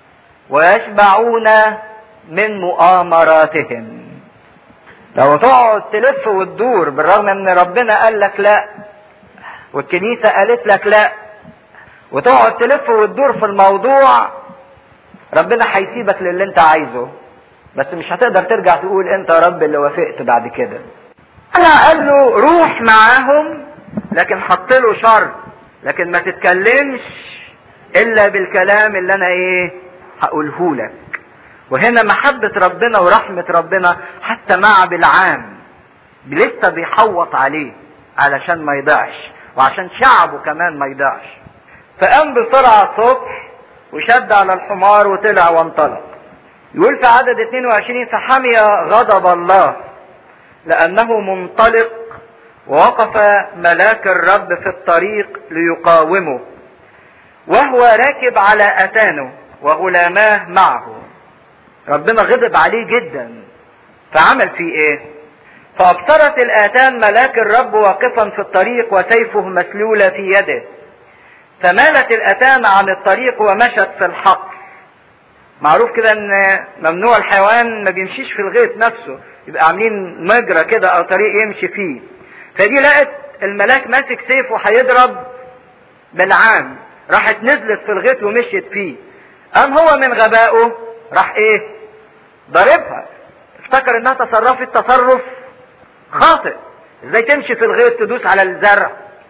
ويشبعون من مؤامراتهم لو تقعد تلف وتدور بالرغم ان ربنا قال لك لا والكنيسة قالت لك لا وتقعد تلف وتدور في الموضوع ربنا هيسيبك للي انت عايزه بس مش هتقدر ترجع تقول انت يا رب اللي وافقت بعد كده انا قال له روح معاهم لكن حط له شرط لكن ما تتكلمش الا بالكلام اللي انا ايه هقوله لك وهنا محبة ربنا ورحمة ربنا حتى مع بالعام لسه بيحوط عليه علشان ما يضيعش وعشان شعبه كمان ما يضيعش فقام بسرعة الصبح وشد على الحمار وطلع وانطلق يقول في عدد 22 فحمي غضب الله لأنه منطلق ووقف ملاك الرب في الطريق ليقاومه وهو راكب على أتانه وغلاماه معه ربنا غضب عليه جدا فعمل فيه ايه فابصرت الاتان ملاك الرب واقفا في الطريق وسيفه مسلولة في يده فمالت الاتان عن الطريق ومشت في الحقل معروف كده ان ممنوع الحيوان ما بيمشيش في الغيط نفسه يبقى عاملين مجرى كده او طريق يمشي فيه فدي لقت الملاك ماسك سيفه هيضرب بالعام راحت نزلت في الغيط ومشيت فيه قام هو من غبائه راح ايه ضربها افتكر انها تصرفت تصرف خاطئ ازاي تمشي في الغيط تدوس على الزرع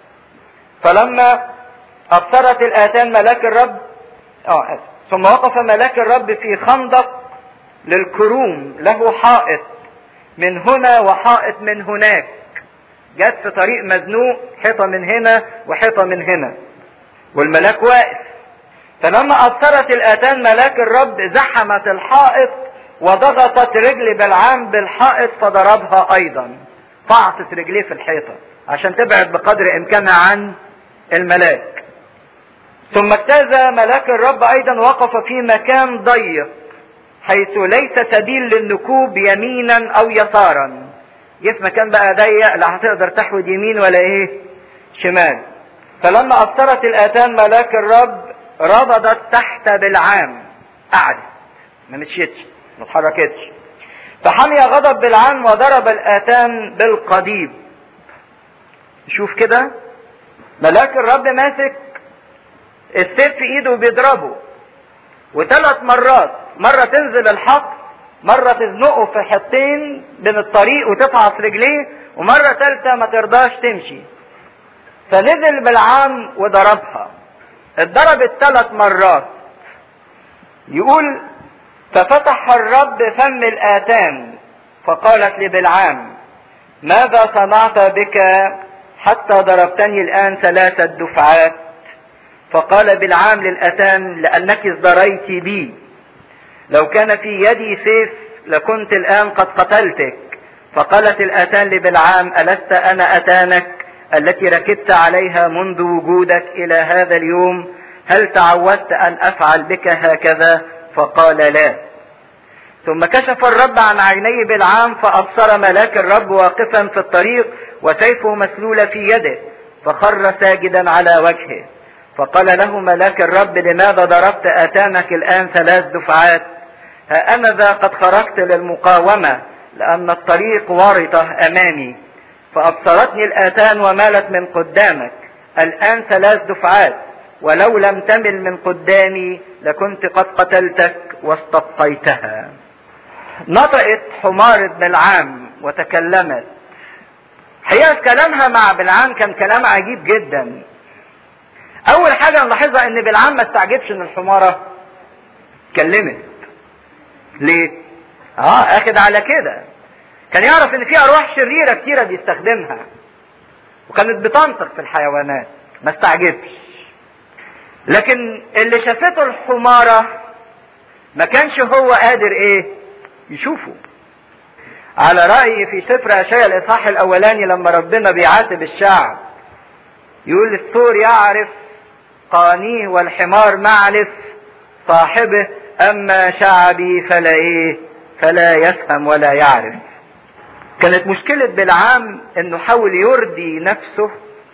فلما ابصرت الاتان ملاك الرب اه ثم وقف ملاك الرب في خندق للكروم له حائط من هنا وحائط من هناك جت في طريق مزنوق حيطة من هنا وحيطة من هنا والملاك واقف فلما أبصرت الآتان ملاك الرب زحمت الحائط وضغطت رجل بلعام بالحائط فضربها أيضا فعصت رجليه في الحيطة عشان تبعد بقدر إمكانها عن الملاك ثم اجتاز ملاك الرب أيضا وقف في مكان ضيق حيث ليس سبيل للنكوب يمينا أو يسارا جه في مكان بقى ضيق لا هتقدر تحود يمين ولا ايه شمال فلما أبصرت الآتان ملاك الرب ربضت تحت بالعام قعدت ما مشيتش ما اتحركتش فحمي غضب بالعام وضرب الآتان بالقضيب شوف كده ملاك الرب ماسك السيف في ايده بيضربه وثلاث مرات مرة تنزل الحق مرة تزنقه في حطين بين الطريق وتفعص رجليه ومرة ثالثة ما ترضاش تمشي فنزل بالعام وضربها اتضربت ثلاث مرات يقول ففتح الرب فم الآتان فقالت لبلعام ماذا صنعت بك حتى ضربتني الآن ثلاثة دفعات فقال بلعام للأتان لأنك ازدريت بي لو كان في يدي سيف لكنت الآن قد قتلتك فقالت الأتان لبلعام ألست أنا أتانك التي ركبت عليها منذ وجودك إلى هذا اليوم هل تعودت أن أفعل بك هكذا فقال لا ثم كشف الرب عن عينيه بالعام فأبصر ملاك الرب واقفا في الطريق وسيفه مسلول في يده فخر ساجدا على وجهه فقال له ملاك الرب لماذا ضربت آتانك الآن ثلاث دفعات ها أنا ذا قد خرجت للمقاومة لأن الطريق ورطة أمامي فأبصرتني الآتان ومالت من قدامك الآن ثلاث دفعات ولو لم تمل من قدامي لكنت قد قتلتك واستبقيتها نطقت حمار بن العام وتكلمت حقيقة كلامها مع بلعام كان كلام عجيب جدا أول حاجة نلاحظها إن بلعام ما استعجبش إن الحمارة اتكلمت ليه؟ اه اخد على كده كان يعرف ان في ارواح شريرة كتيرة بيستخدمها وكانت بتنطق في الحيوانات ما استعجبش لكن اللي شافته الحمارة ما كانش هو قادر ايه يشوفه على رأيي في سفر أشياء الإصحاح الأولاني لما ربنا بيعاتب الشعب يقول الثور يعرف قانيه والحمار معرف صاحبه أما شعبي فلا إيه فلا يفهم ولا يعرف كانت مشكلة بالعام انه حاول يرضي نفسه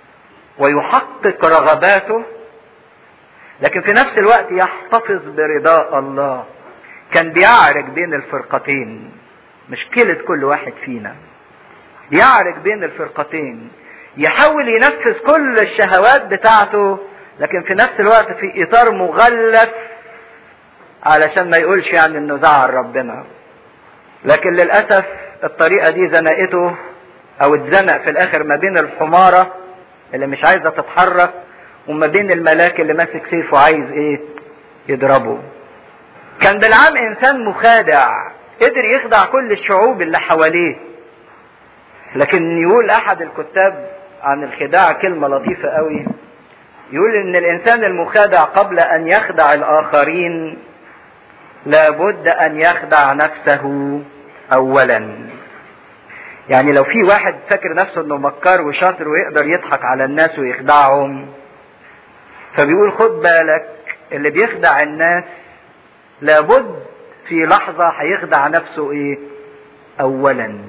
ويحقق رغباته لكن في نفس الوقت يحتفظ برضاء الله كان بيعرج بين الفرقتين مشكلة كل واحد فينا يعرج بين الفرقتين يحاول ينفذ كل الشهوات بتاعته لكن في نفس الوقت في اطار مغلف علشان ما يقولش يعني انه زعل ربنا لكن للاسف الطريقة دي زنقته او اتزنق في الاخر ما بين الحمارة اللي مش عايزة تتحرك وما بين الملاك اللي ماسك سيفه عايز ايه يضربه كان بالعام انسان مخادع قدر يخدع كل الشعوب اللي حواليه لكن يقول احد الكتاب عن الخداع كلمة لطيفة قوي يقول ان الانسان المخادع قبل ان يخدع الاخرين لابد ان يخدع نفسه اولا يعني لو في واحد فاكر نفسه انه مكار وشاطر ويقدر يضحك على الناس ويخدعهم فبيقول خد بالك اللي بيخدع الناس لابد في لحظة هيخدع نفسه ايه اولا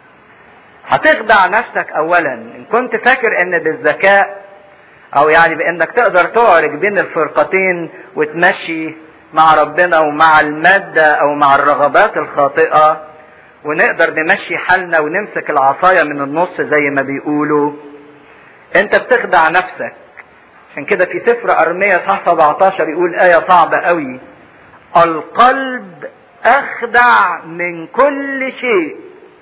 هتخدع نفسك اولا ان كنت فاكر ان بالذكاء او يعني بانك تقدر تعرج بين الفرقتين وتمشي مع ربنا ومع المادة او مع الرغبات الخاطئة ونقدر نمشي حالنا ونمسك العصاية من النص زي ما بيقولوا انت بتخدع نفسك عشان كده في سفر ارمية صح 17 يقول آية صعبة قوي القلب اخدع من كل شيء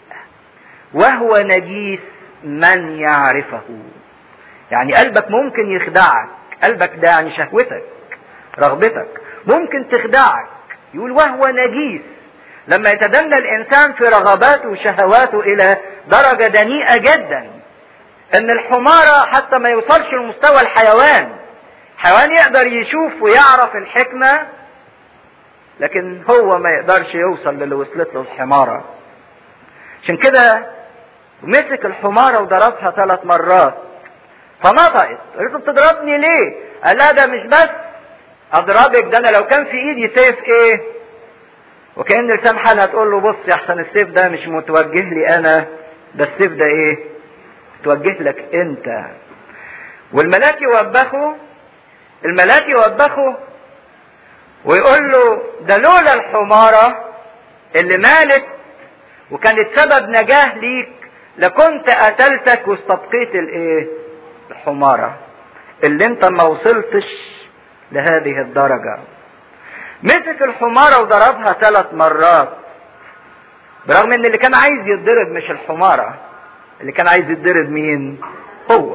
وهو نجيس من يعرفه يعني قلبك ممكن يخدعك قلبك ده يعني شهوتك رغبتك ممكن تخدعك يقول وهو نجيس لما يتدنى الانسان في رغباته وشهواته الى درجة دنيئة جدا ان الحمارة حتى ما يوصلش لمستوى الحيوان حيوان يقدر يشوف ويعرف الحكمة لكن هو ما يقدرش يوصل للي وصلت له الحمارة عشان كده مسك الحمارة وضربها ثلاث مرات فنطقت قالت له بتضربني ليه قال لا ده مش بس اضربك ده انا لو كان في ايدي سيف ايه وكأن لسان حالها تقول له بص يا احسن السيف ده مش متوجه لي انا ده السيف ده ايه متوجه لك انت والملاك يوبخه الملاك يوبخه ويقول له ده لولا الحمارة اللي مالت وكانت سبب نجاه ليك لكنت قتلتك واستبقيت الايه الحمارة اللي انت ما وصلتش لهذه الدرجة مسك الحمارة وضربها ثلاث مرات برغم ان اللي كان عايز يتضرب مش الحمارة اللي كان عايز يتضرب مين هو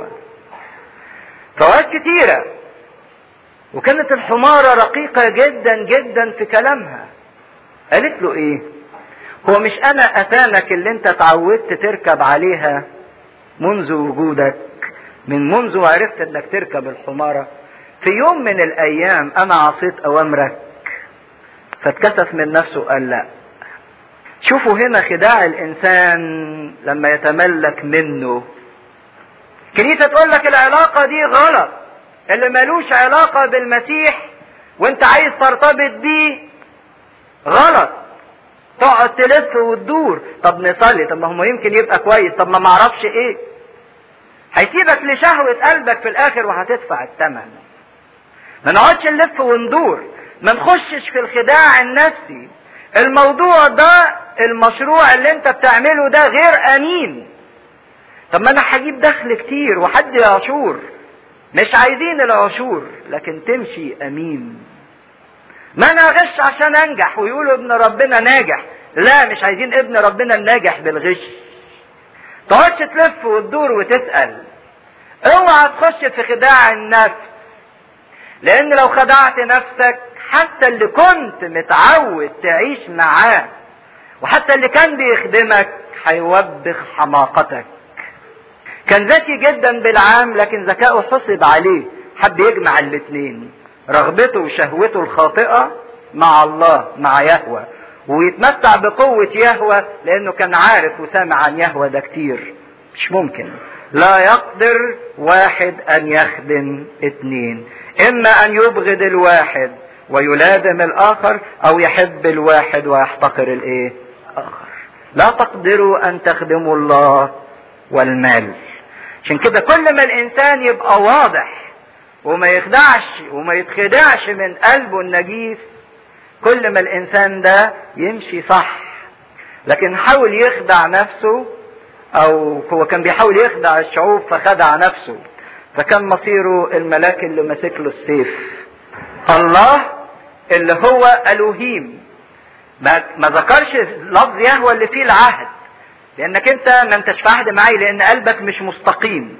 فوات كتيرة وكانت الحمارة رقيقة جدا جدا في كلامها قالت له ايه هو مش انا اتانك اللي انت اتعودت تركب عليها منذ وجودك من منذ عرفت انك تركب الحمارة في يوم من الايام انا عصيت اوامرك فاتكسف من نفسه قال لا شوفوا هنا خداع الانسان لما يتملك منه كنيسة تقول لك العلاقة دي غلط اللي ملوش علاقة بالمسيح وانت عايز ترتبط بيه غلط تقعد تلف وتدور طب نصلي طب ما هو يمكن يبقى كويس طب ما معرفش ايه هيسيبك لشهوة قلبك في الاخر وهتدفع الثمن ما نقعدش نلف وندور ما نخشش في الخداع النفسي الموضوع ده المشروع اللي انت بتعمله ده غير امين طب ما انا هجيب دخل كتير وحد يعشور مش عايزين العشور لكن تمشي امين ما انا اغش عشان انجح ويقولوا ابن ربنا ناجح لا مش عايزين ابن ربنا الناجح بالغش تقعدش تلف وتدور وتسأل اوعى تخش في خداع النفس لان لو خدعت نفسك حتى اللي كنت متعود تعيش معاه وحتى اللي كان بيخدمك هيوبخ حماقتك كان ذكي جدا بالعام لكن ذكائه حسب عليه حب يجمع الاثنين رغبته وشهوته الخاطئة مع الله مع يهوى ويتمتع بقوة يهوى لأنه كان عارف وسامع عن يهوى ده كتير مش ممكن لا يقدر واحد أن يخدم اتنين إما أن يبغض الواحد ويلازم الآخر أو يحب الواحد ويحتقر الإيه؟ آخر لا تقدروا أن تخدموا الله والمال عشان كده كل ما الإنسان يبقى واضح وما يخدعش وما يتخدعش من قلبه النجيس كل ما الانسان ده يمشي صح لكن حاول يخدع نفسه او هو كان بيحاول يخدع الشعوب فخدع نفسه فكان مصيره الملاك اللي ماسك له السيف الله اللي هو الوهيم ما, ما ذكرش لفظ يهوى اللي فيه العهد لانك انت ما انتش في عهد معي لان قلبك مش مستقيم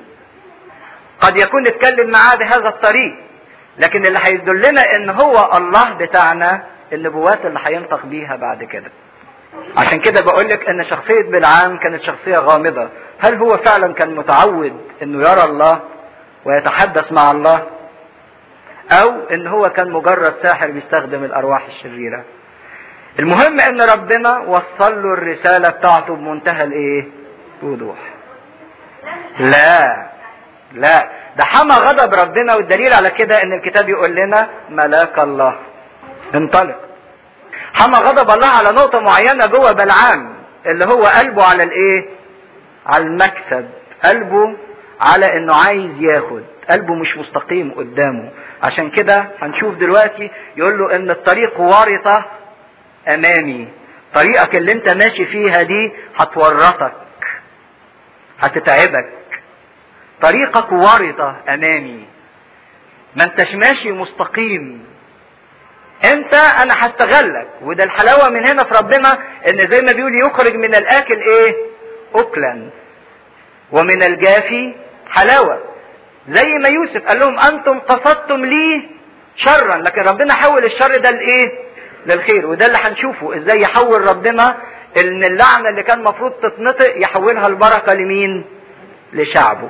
قد يكون اتكلم معاه بهذا الطريق لكن اللي هيدلنا ان هو الله بتاعنا النبوات اللي هينطق بيها بعد كده عشان كده بقول لك ان شخصية بلعام كانت شخصية غامضة هل هو فعلا كان متعود انه يرى الله ويتحدث مع الله او ان هو كان مجرد ساحر بيستخدم الارواح الشريرة المهم ان ربنا وصل له الرسالة بتاعته بمنتهى الايه الوضوح لا لا ده حمى غضب ربنا والدليل على كده ان الكتاب يقول لنا ملاك الله انطلق حمى غضب الله على نقطة معينة جوه بلعام اللي هو قلبه على الايه على المكسب قلبه على انه عايز ياخد قلبه مش مستقيم قدامه عشان كده هنشوف دلوقتي يقول له ان الطريق ورطة امامي طريقك اللي انت ماشي فيها دي هتورطك هتتعبك طريقك ورطة امامي ما انتش ماشي مستقيم انت انا هستغلك وده الحلاوة من هنا في ربنا ان زي ما بيقول يخرج من الاكل ايه اكلا ومن الجافي حلاوة زي ما يوسف قال لهم انتم قصدتم لي شرا لكن ربنا حول الشر ده لايه للخير وده اللي هنشوفه ازاي يحول ربنا ان اللعنة اللي كان المفروض تتنطق يحولها البركة لمين لشعبه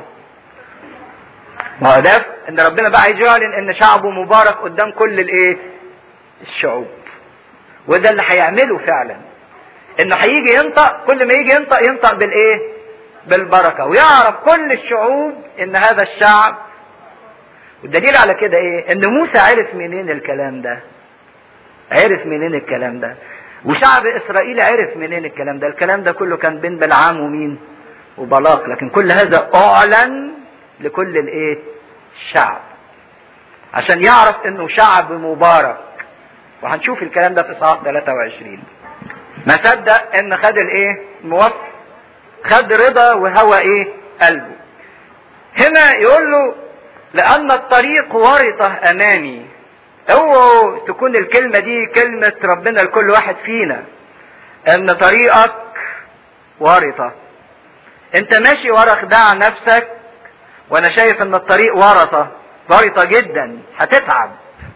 ما هو ده ان ربنا بقى عايز يعلن ان شعبه مبارك قدام كل الايه الشعوب وده اللي هيعمله فعلا انه هيجي ينطق كل ما يجي ينطق ينطق بالايه بالبركه ويعرف كل الشعوب ان هذا الشعب والدليل على كده ايه ان موسى عرف منين الكلام ده عرف منين الكلام ده وشعب اسرائيل عرف منين الكلام ده الكلام ده كله كان بين بلعام ومين وبلاق لكن كل هذا اعلن لكل الايه الشعب عشان يعرف انه شعب مبارك وهنشوف الكلام ده في اصحاح 23 ما صدق ان خد الايه موفق خد رضا وهوى ايه قلبه هنا يقول له لان الطريق ورطه امامي اوعوا تكون الكلمة دي كلمة ربنا لكل واحد فينا ان طريقك ورطة انت ماشي ورا خداع نفسك وانا شايف ان الطريق ورطة ورطة جدا هتتعب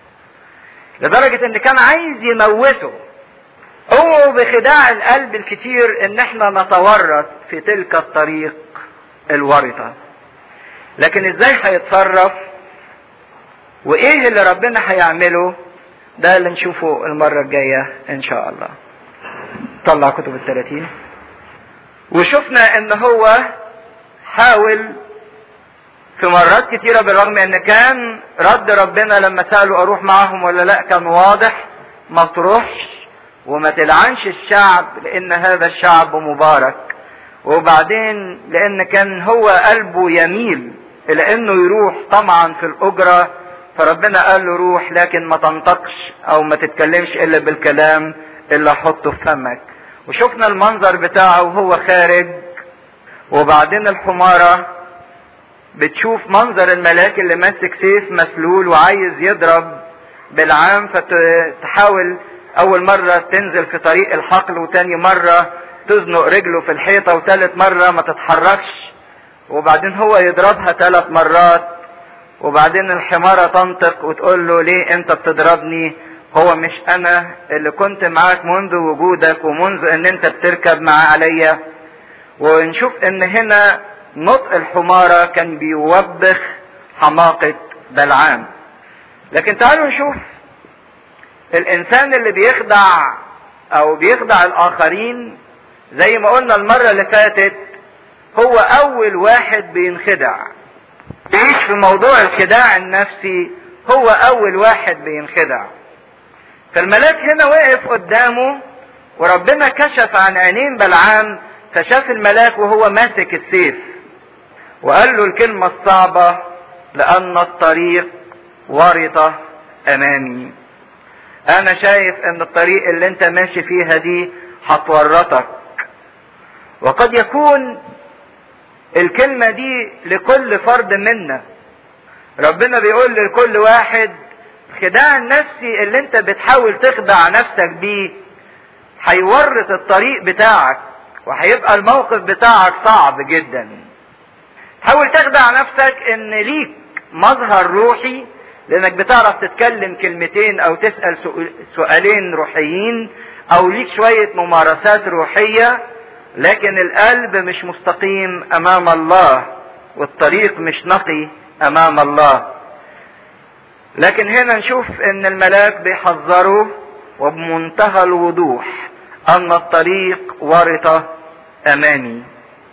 لدرجة ان كان عايز يموته اوعوا بخداع القلب الكتير ان احنا نتورط في تلك الطريق الورطة لكن ازاي هيتصرف وايه اللي ربنا هيعمله ده اللي نشوفه المرة الجاية ان شاء الله طلع كتب الثلاثين وشفنا ان هو حاول في مرات كتيرة بالرغم ان كان رد ربنا لما سألوا اروح معاهم ولا لا كان واضح ما تروحش وما تلعنش الشعب لان هذا الشعب مبارك وبعدين لان كان هو قلبه يميل الى انه يروح طمعا في الاجرة فربنا قال له روح لكن ما تنطقش او ما تتكلمش الا بالكلام اللي احطه في فمك وشفنا المنظر بتاعه وهو خارج وبعدين الحمارة بتشوف منظر الملاك اللي ماسك سيف مسلول وعايز يضرب بالعام فتحاول اول مرة تنزل في طريق الحقل وتاني مرة تزنق رجله في الحيطة وتالت مرة ما تتحركش وبعدين هو يضربها ثلاث مرات وبعدين الحمارة تنطق وتقول له ليه انت بتضربني هو مش انا اللي كنت معاك منذ وجودك ومنذ ان انت بتركب مع عليا ونشوف ان هنا نطق الحمارة كان بيوبخ حماقة بلعام لكن تعالوا نشوف الانسان اللي بيخدع او بيخدع الاخرين زي ما قلنا المرة اللي فاتت هو اول واحد بينخدع يعيش في موضوع الخداع النفسي هو اول واحد بينخدع فالملاك هنا وقف قدامه وربنا كشف عن عينين بلعام فشاف الملاك وهو ماسك السيف وقال له الكلمة الصعبة لأن الطريق ورطة أمامي أنا شايف إن الطريق اللي أنت ماشي فيها دي هتورطك وقد يكون الكلمة دي لكل فرد منا ربنا بيقول لكل واحد الخداع النفسي اللي انت بتحاول تخدع نفسك بيه هيورط الطريق بتاعك وهيبقى الموقف بتاعك صعب جدا حاول تخدع نفسك ان ليك مظهر روحي لانك بتعرف تتكلم كلمتين او تسأل سؤالين روحيين او ليك شوية ممارسات روحية لكن القلب مش مستقيم امام الله والطريق مش نقي امام الله لكن هنا نشوف ان الملاك بيحذره وبمنتهى الوضوح ان الطريق ورطة امامي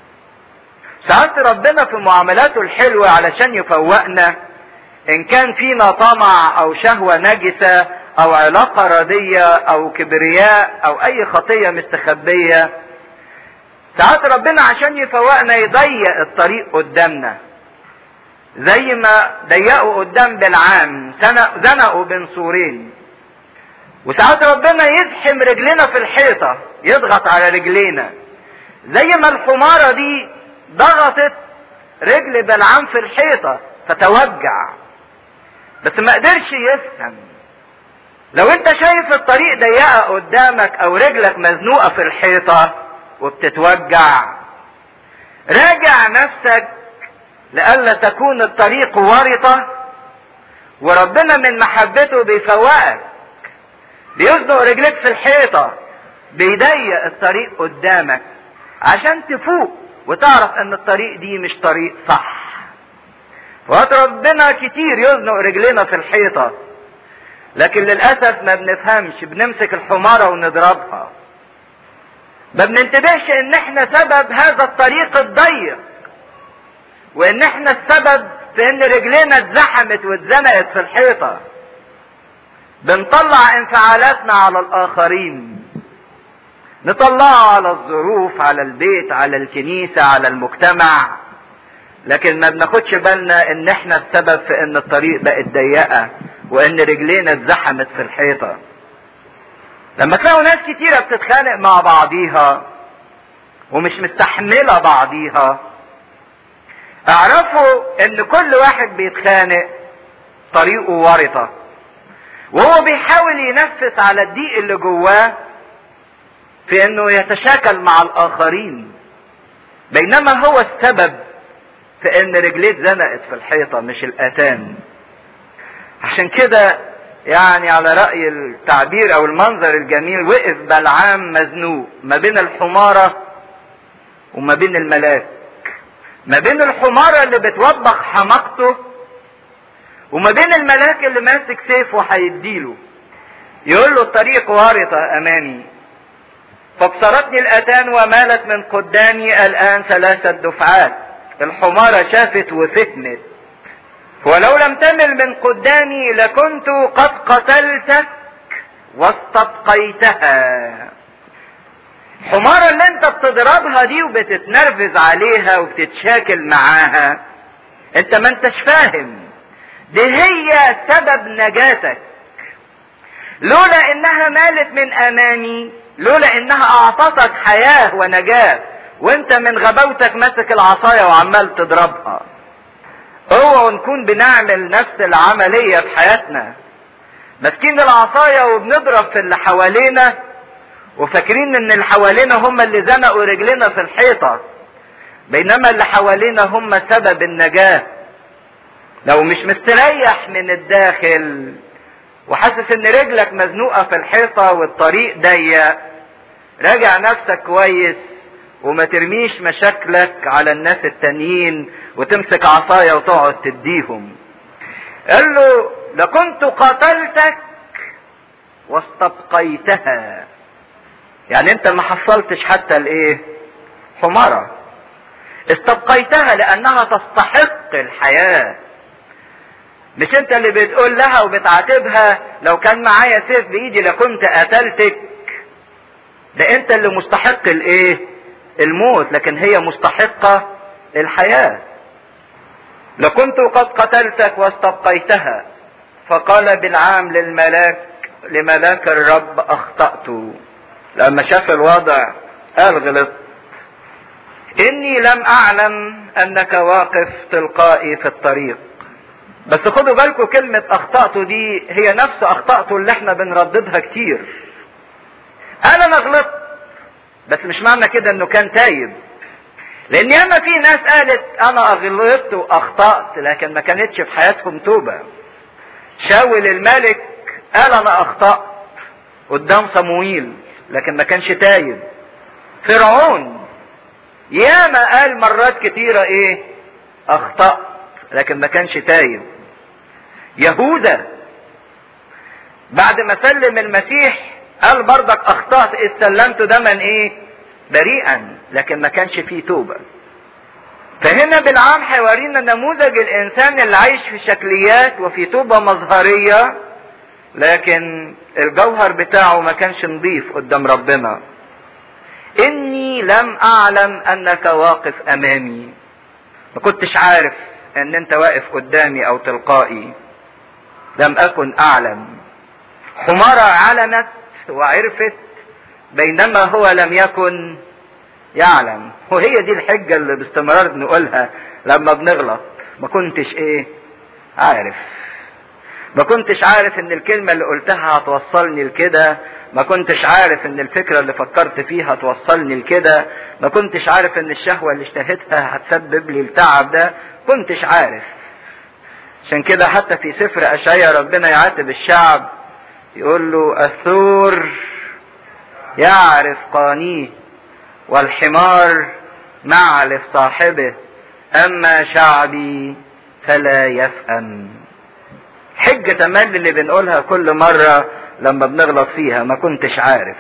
ساعات ربنا في معاملاته الحلوة علشان يفوقنا ان كان فينا طمع او شهوة نجسة او علاقة ردية او كبرياء او اي خطية مستخبية ساعات ربنا عشان يفوقنا يضيق الطريق قدامنا زي ما ضيقوا قدام بالعام زنقوا بين سورين وساعات ربنا يزحم رجلنا في الحيطة يضغط على رجلينا زي ما الحمارة دي ضغطت رجل بلعام في الحيطة فتوجع بس ما قدرش يفهم لو انت شايف الطريق ضيقة قدامك او رجلك مزنوقة في الحيطة وبتتوجع راجع نفسك لئلا تكون الطريق ورطة وربنا من محبته بيفوقك بيزنق رجلك في الحيطة بيضيق الطريق قدامك عشان تفوق وتعرف ان الطريق دي مش طريق صح وقت ربنا كتير يزنق رجلنا في الحيطة لكن للأسف ما بنفهمش بنمسك الحمارة ونضربها ما بننتبهش ان احنا سبب هذا الطريق الضيق وان احنا السبب في ان رجلنا اتزحمت واتزنقت في الحيطة بنطلع انفعالاتنا على الاخرين نطلعها على الظروف على البيت على الكنيسة على المجتمع لكن ما بناخدش بالنا ان احنا السبب في ان الطريق بقت ضيقة وان رجلينا اتزحمت في الحيطة لما تلاقوا ناس كتيرة بتتخانق مع بعضيها ومش مستحملة بعضيها اعرفوا ان كل واحد بيتخانق طريقه ورطة وهو بيحاول ينفس على الضيق اللي جواه في انه يتشاكل مع الاخرين بينما هو السبب في ان رجليه اتزنقت في الحيطة مش الاتان عشان كده يعني على رأي التعبير او المنظر الجميل وقف بلعام مزنوق ما بين الحمارة وما بين الملاك ما بين الحمارة اللي بتوبخ حماقته وما بين الملاك اللي ماسك سيفه هيديله يقول له الطريق وارطة امامي فابصرتني الاتان ومالت من قدامي الان ثلاثة دفعات الحمارة شافت وفتنت ولو لم تمل من قدامي لكنت قد قتلتك واستبقيتها الحمارة اللي انت بتضربها دي وبتتنرفز عليها وبتتشاكل معاها انت ما انتش فاهم دي هي سبب نجاتك لولا انها مالت من امامي لولا انها اعطتك حياة ونجاة وانت من غباوتك ماسك العصاية وعمال تضربها اوعوا نكون بنعمل نفس العملية في حياتنا ماسكين العصاية وبنضرب في اللي حوالينا وفاكرين ان اللي حوالينا هم اللي زنقوا رجلنا في الحيطة بينما اللي حوالينا هم سبب النجاة لو مش مستريح من الداخل وحاسس ان رجلك مزنوقة في الحيطة والطريق ضيق راجع نفسك كويس وما ترميش مشاكلك على الناس التانيين وتمسك عصاية وتقعد تديهم قال له لكنت قتلتك واستبقيتها يعني انت ما حصلتش حتى الايه حمارة استبقيتها لانها تستحق الحياة مش انت اللي بتقول لها وبتعاتبها لو كان معايا سيف بايدي لكنت قتلتك ده انت اللي مستحق الايه الموت لكن هي مستحقة الحياة لكنت قد قتلتك واستبقيتها فقال بالعام للملاك لملاك الرب اخطأت لما شاف الوضع قال غلط اني لم اعلم انك واقف تلقائي في الطريق بس خدوا بالكم كلمة اخطأت دي هي نفس اخطأته اللي احنا بنرددها كتير انا انا غلطت بس مش معنى كده انه كان تايب لان ياما في ناس قالت انا غلطت واخطأت لكن ما كانتش في حياتهم توبة شاول الملك قال انا اخطأت قدام صمويل لكن ما كانش تايب فرعون ياما قال مرات كتيرة ايه اخطأت لكن ما كانش تايب يهوذا بعد ما سلم المسيح قال برضك اخطأت اذ سلمت دما ايه بريئا لكن ما كانش فيه توبة فهنا بالعام هيورينا نموذج الانسان اللي عايش في شكليات وفي توبة مظهرية لكن الجوهر بتاعه ما كانش نظيف قدام ربنا اني لم اعلم انك واقف امامي ما كنتش عارف ان انت واقف قدامي او تلقائي لم اكن اعلم حمارة علمت وعرفت بينما هو لم يكن يعلم وهي دي الحجة اللي باستمرار بنقولها لما بنغلط ما كنتش ايه عارف ما كنتش عارف ان الكلمة اللي قلتها هتوصلني لكده ما كنتش عارف ان الفكرة اللي فكرت فيها هتوصلني لكده ما كنتش عارف ان الشهوة اللي اشتهيتها هتسبب لي التعب ده كنتش عارف عشان كده حتى في سفر اشعيا ربنا يعاتب الشعب يقول له الثور يعرف قانيه والحمار معلف صاحبه اما شعبي فلا يفهم حجة تمل اللي بنقولها كل مرة لما بنغلط فيها ما كنتش عارف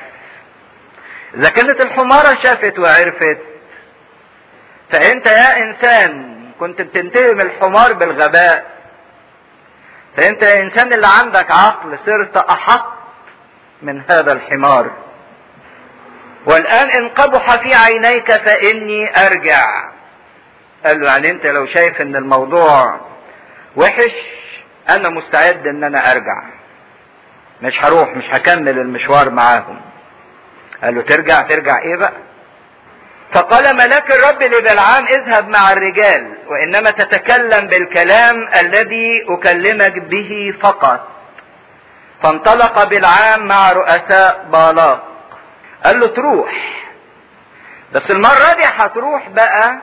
اذا كانت الحمارة شافت وعرفت فانت يا انسان كنت بتنتهم الحمار بالغباء فانت يا انسان اللي عندك عقل صرت احق من هذا الحمار والان ان قبح في عينيك فاني ارجع قال له يعني انت لو شايف ان الموضوع وحش انا مستعد ان انا ارجع مش هروح مش هكمل المشوار معاهم قال له ترجع ترجع ايه بقى فقال ملاك الرب لبلعام اذهب مع الرجال وانما تتكلم بالكلام الذي اكلمك به فقط فانطلق بلعام مع رؤساء بالاق قال له تروح بس المرة دي هتروح بقى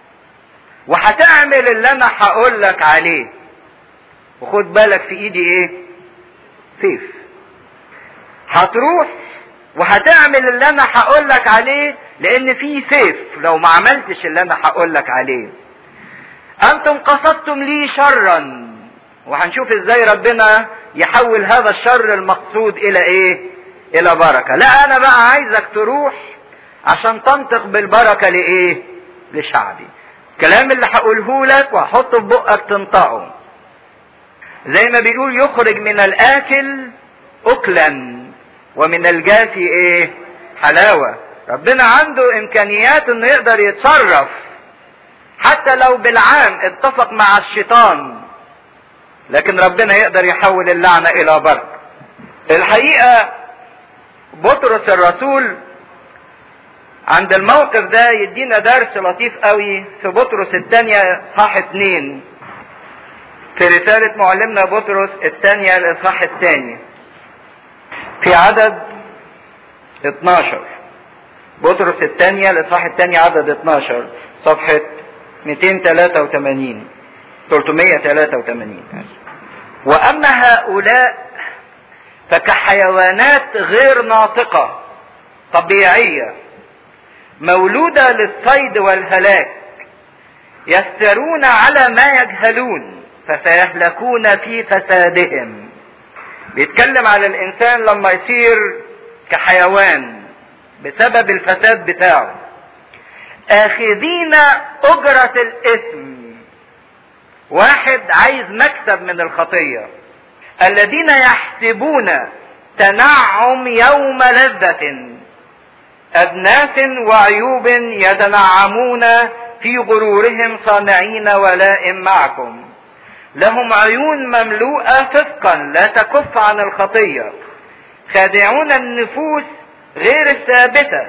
وهتعمل اللي انا هقول لك عليه وخد بالك في ايدي ايه سيف هتروح وهتعمل اللي انا هقول لك عليه لان في سيف لو ما عملتش اللي انا هقول لك عليه انتم قصدتم لي شرا وهنشوف ازاي ربنا يحول هذا الشر المقصود الى ايه الى بركه لا انا بقى عايزك تروح عشان تنطق بالبركه لايه لشعبي الكلام اللي هقوله لك وهحطه في بقك تنطقه زي ما بيقول يخرج من الاكل اكلا ومن الجافي ايه حلاوة ربنا عنده امكانيات انه يقدر يتصرف حتى لو بالعام اتفق مع الشيطان لكن ربنا يقدر يحول اللعنة الى برد الحقيقة بطرس الرسول عند الموقف ده يدينا درس لطيف قوي في بطرس الثانية صح اتنين في رسالة معلمنا بطرس الثانية الإصحاح الثاني في عدد 12 بطرس الثانية الإصحاح الثاني عدد 12 صفحة 283 383 وأما هؤلاء فكحيوانات غير ناطقة طبيعية مولودة للصيد والهلاك يفترون على ما يجهلون فسيهلكون في فسادهم بيتكلم على الانسان لما يصير كحيوان بسبب الفساد بتاعه اخذين اجرة الاثم واحد عايز مكسب من الخطية الذين يحسبون تنعم يوم لذة أدناس وعيوب يتنعمون في غرورهم صانعين ولاء معكم لهم عيون مملوءة فسقا لا تكف عن الخطية خادعون النفوس غير الثابتة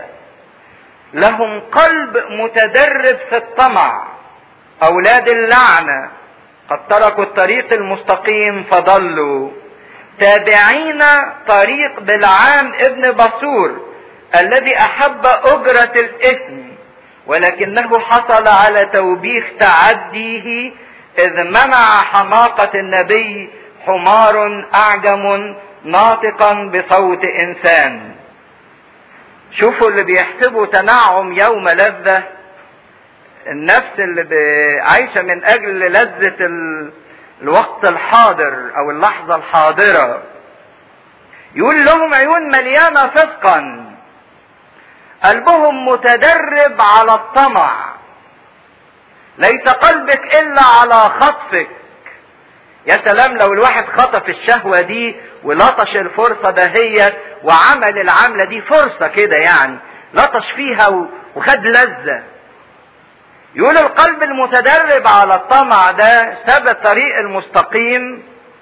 لهم قلب متدرب في الطمع أولاد اللعنة قد تركوا الطريق المستقيم فضلوا تابعين طريق بلعام ابن بصور الذي أحب أجرة الإثم ولكنه حصل على توبيخ تعديه إذ منع حماقة النبي حمار أعجم ناطقا بصوت إنسان شوفوا اللي بيحسبوا تنعم يوم لذة النفس اللي عايشة من أجل لذة الوقت الحاضر أو اللحظة الحاضرة يقول لهم عيون مليانة فسقا قلبهم متدرب على الطمع ليس قلبك الا على خطفك يا سلام لو الواحد خطف الشهوة دي ولطش الفرصة دهيت وعمل العملة دي فرصة كده يعني لطش فيها وخد لذة يقول القلب المتدرب على الطمع ده ساب الطريق المستقيم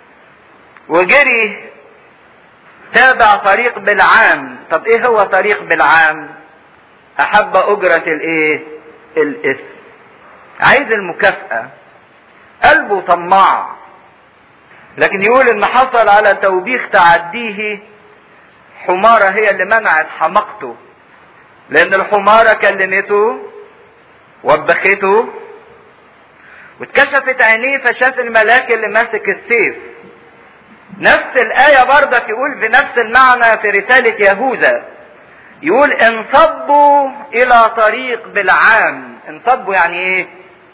وجري تابع طريق بالعام طب ايه هو طريق بالعام احب اجرة الايه الاثم عايز المكافأة قلبه طماع لكن يقول ان حصل على توبيخ تعديه حمارة هي اللي منعت حماقته لان الحمارة كلمته وبخته واتكشفت عينيه فشاف الملاك اللي ماسك السيف نفس الآية برضك يقول بنفس المعنى في رسالة يهوذا يقول انصبوا إلى طريق بالعام انصبوا يعني ايه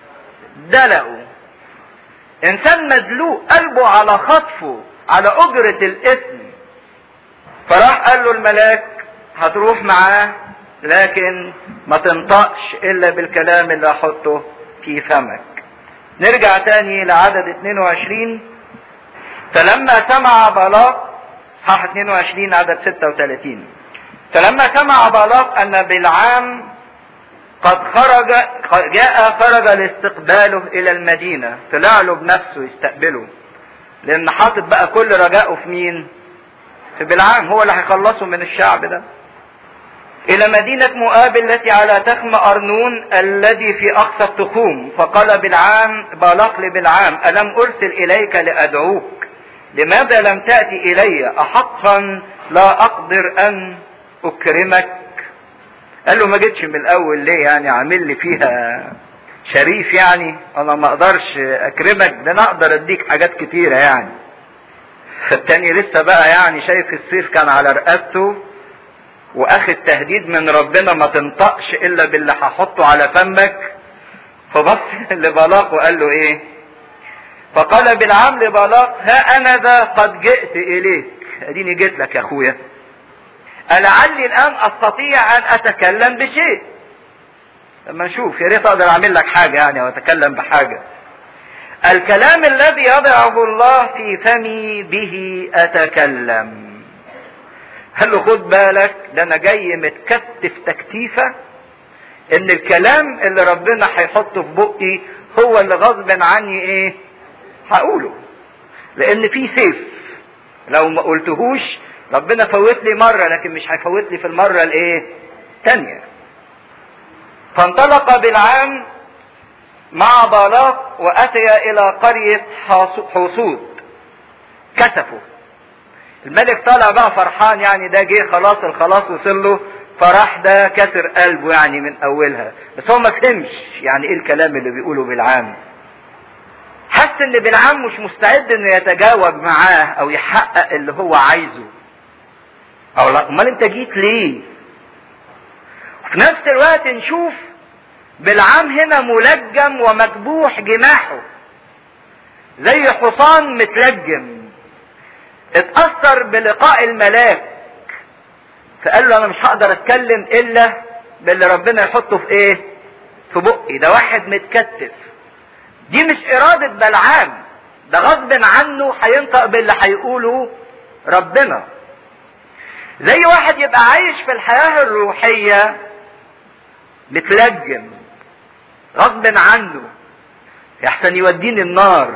دلقوا انسان مدلوق قلبه على خطفه على اجرة الاثم فراح قال له الملاك هتروح معاه لكن ما تنطقش الا بالكلام اللي هحطه في فمك نرجع تاني لعدد 22 فلما سمع بلاق صح 22 عدد 36 فلما سمع بلاق ان بالعام قد خرج جاء خرج لاستقباله الى المدينه طلع له بنفسه يستقبله لان حاطط بقى كل رجائه في مين في بالعام هو اللي هيخلصه من الشعب ده الى مدينة مؤاب التي على تخم ارنون الذي في اقصى التخوم فقال بالعام بالاق لبلعام الم ارسل اليك لادعوك لماذا لم تأتي الي احقا لا اقدر ان اكرمك قال له ما جيتش من الاول ليه يعني عامل لي فيها شريف يعني انا ما اقدرش اكرمك ده انا اقدر اديك حاجات كتيره يعني فالتاني لسه بقى يعني شايف السيف كان على رقبته واخد تهديد من ربنا ما تنطقش الا باللي هحطه على فمك فبص لبلاق وقال له ايه فقال بالعام لبلاق ها انا ذا قد جئت اليك اديني جيت لك يا اخويا ألعلي الآن أستطيع أن أتكلم بشيء لما نشوف يا ريت أقدر أعمل لك حاجة يعني أو أتكلم بحاجة الكلام الذي يضعه الله في فمي به أتكلم قال له خد بالك ده انا جاي متكتف تكتيفة ان الكلام اللي ربنا هيحطه في بقي هو اللي غصب عني ايه هقوله لان في سيف لو ما قلتهوش ربنا فوت لي مرة لكن مش هيفوت لي في المرة الايه تانية فانطلق بالعام مع بالاق واتي الى قرية حوصود كسفوا الملك طالع بقى فرحان يعني ده جه خلاص الخلاص وصل له فراح ده كسر قلبه يعني من اولها بس هو ما فهمش يعني ايه الكلام اللي بيقوله بالعام حس ان بالعام مش مستعد انه يتجاوب معاه او يحقق اللي هو عايزه او لا امال انت جيت ليه وفي نفس الوقت نشوف بالعام هنا ملجم ومكبوح جماحه زي حصان متلجم اتأثر بلقاء الملاك فقال له انا مش هقدر اتكلم الا باللي ربنا يحطه في ايه في بقي ده واحد متكتف دي مش ارادة بلعام ده غصب عنه هينطق باللي هيقوله ربنا زي واحد يبقى عايش في الحياة الروحية متلجم غصب عنه يحسن يوديني النار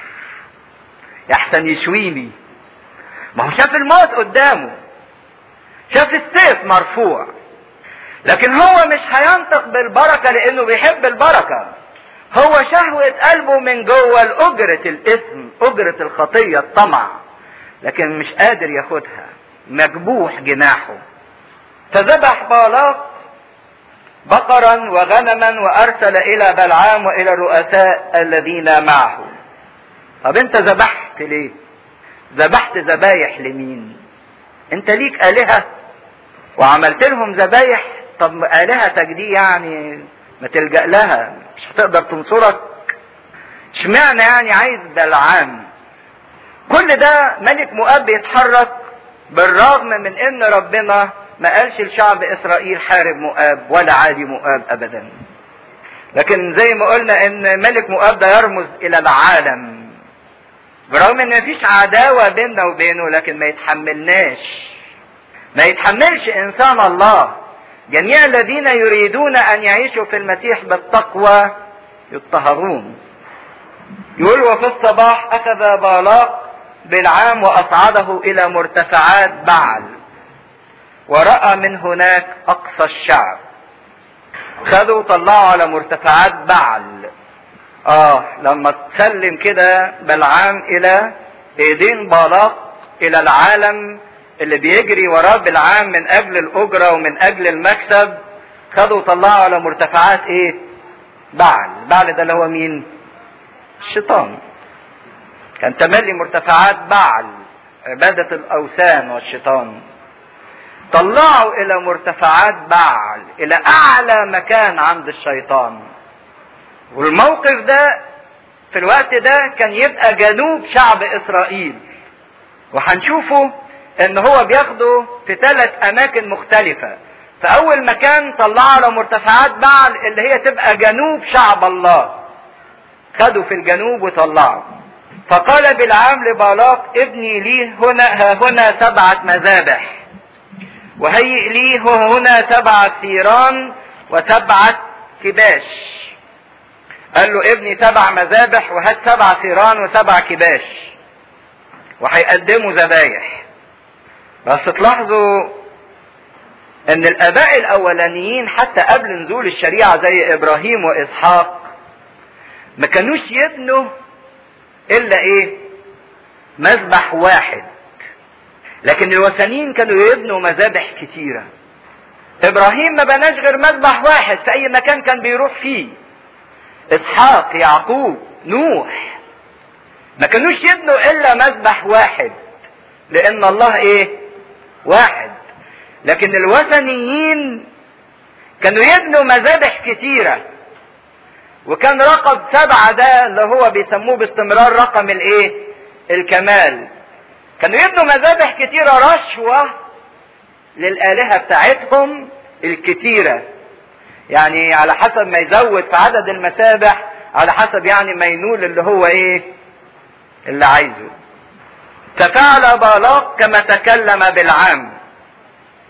يحسن يشويني ما هو شاف الموت قدامه شاف السيف مرفوع لكن هو مش هينطق بالبركة لانه بيحب البركة هو شهوة قلبه من جوه الأجرة الإثم أجرة الخطية الطمع لكن مش قادر ياخدها مجبوح جناحه فذبح بالاق بقرا وغنما وارسل الى بلعام والى الرؤساء الذين معه طب انت ذبحت ليه ذبحت ذبايح لمين انت ليك الهه وعملت لهم ذبايح طب الهتك دي يعني ما تلجا لها مش هتقدر تنصرك اشمعنى يعني عايز بلعام كل ده ملك مؤاب بيتحرك بالرغم من ان ربنا ما قالش لشعب اسرائيل حارب مؤاب ولا عادي مؤاب ابدا لكن زي ما قلنا ان ملك مؤاب ده يرمز الى العالم برغم ان مفيش عداوه بيننا وبينه لكن ما يتحملناش ما يتحملش انسان الله جميع الذين يريدون ان يعيشوا في المسيح بالتقوى يضطهرون يقول وفي الصباح اخذ بالاق بالعام واصعده الى مرتفعات بعل ورأى من هناك اقصى الشعب خدوا طلعوا على مرتفعات بعل اه لما تسلم كده بلعام الى ايدين بالاق الى العالم اللي بيجري وراه بالعام من اجل الاجرة ومن اجل المكسب خدوا طلعوا على مرتفعات ايه بعل بعل ده اللي هو مين الشيطان كان تملي مرتفعات بعل عبادة الأوثان والشيطان طلعوا إلى مرتفعات بعل إلى أعلى مكان عند الشيطان والموقف ده في الوقت ده كان يبقى جنوب شعب إسرائيل وهنشوفه إن هو بياخده في ثلاث أماكن مختلفة فأول مكان طلعوا على مرتفعات بعل اللي هي تبقى جنوب شعب الله خدوا في الجنوب وطلعوا فقال بالعام لبالاق ابني لي هنا ها هنا سبعة مذابح وهيئ لي هنا سبعة ثيران وسبعة كباش قال له ابني سبع مذابح وهات سبع ثيران وسبع كباش وهيقدموا ذبايح بس تلاحظوا ان الاباء الاولانيين حتى قبل نزول الشريعة زي ابراهيم واسحاق ما كانوش يبنوا الا ايه مذبح واحد لكن الوثنيين كانوا يبنوا مذابح كتيرة ابراهيم ما بناش غير مذبح واحد في اي مكان كان بيروح فيه اسحاق يعقوب نوح ما كانوش يبنوا الا مذبح واحد لان الله ايه واحد لكن الوثنيين كانوا يبنوا مذابح كتيره وكان رقم سبعة ده اللي هو بيسموه باستمرار رقم الايه الكمال كانوا يبنوا مذابح كتيرة رشوة للآلهة بتاعتهم الكتيرة يعني على حسب ما يزود في عدد المسابح على حسب يعني ما ينول اللي هو ايه اللي عايزه ففعل بالاق كما تكلم بالعام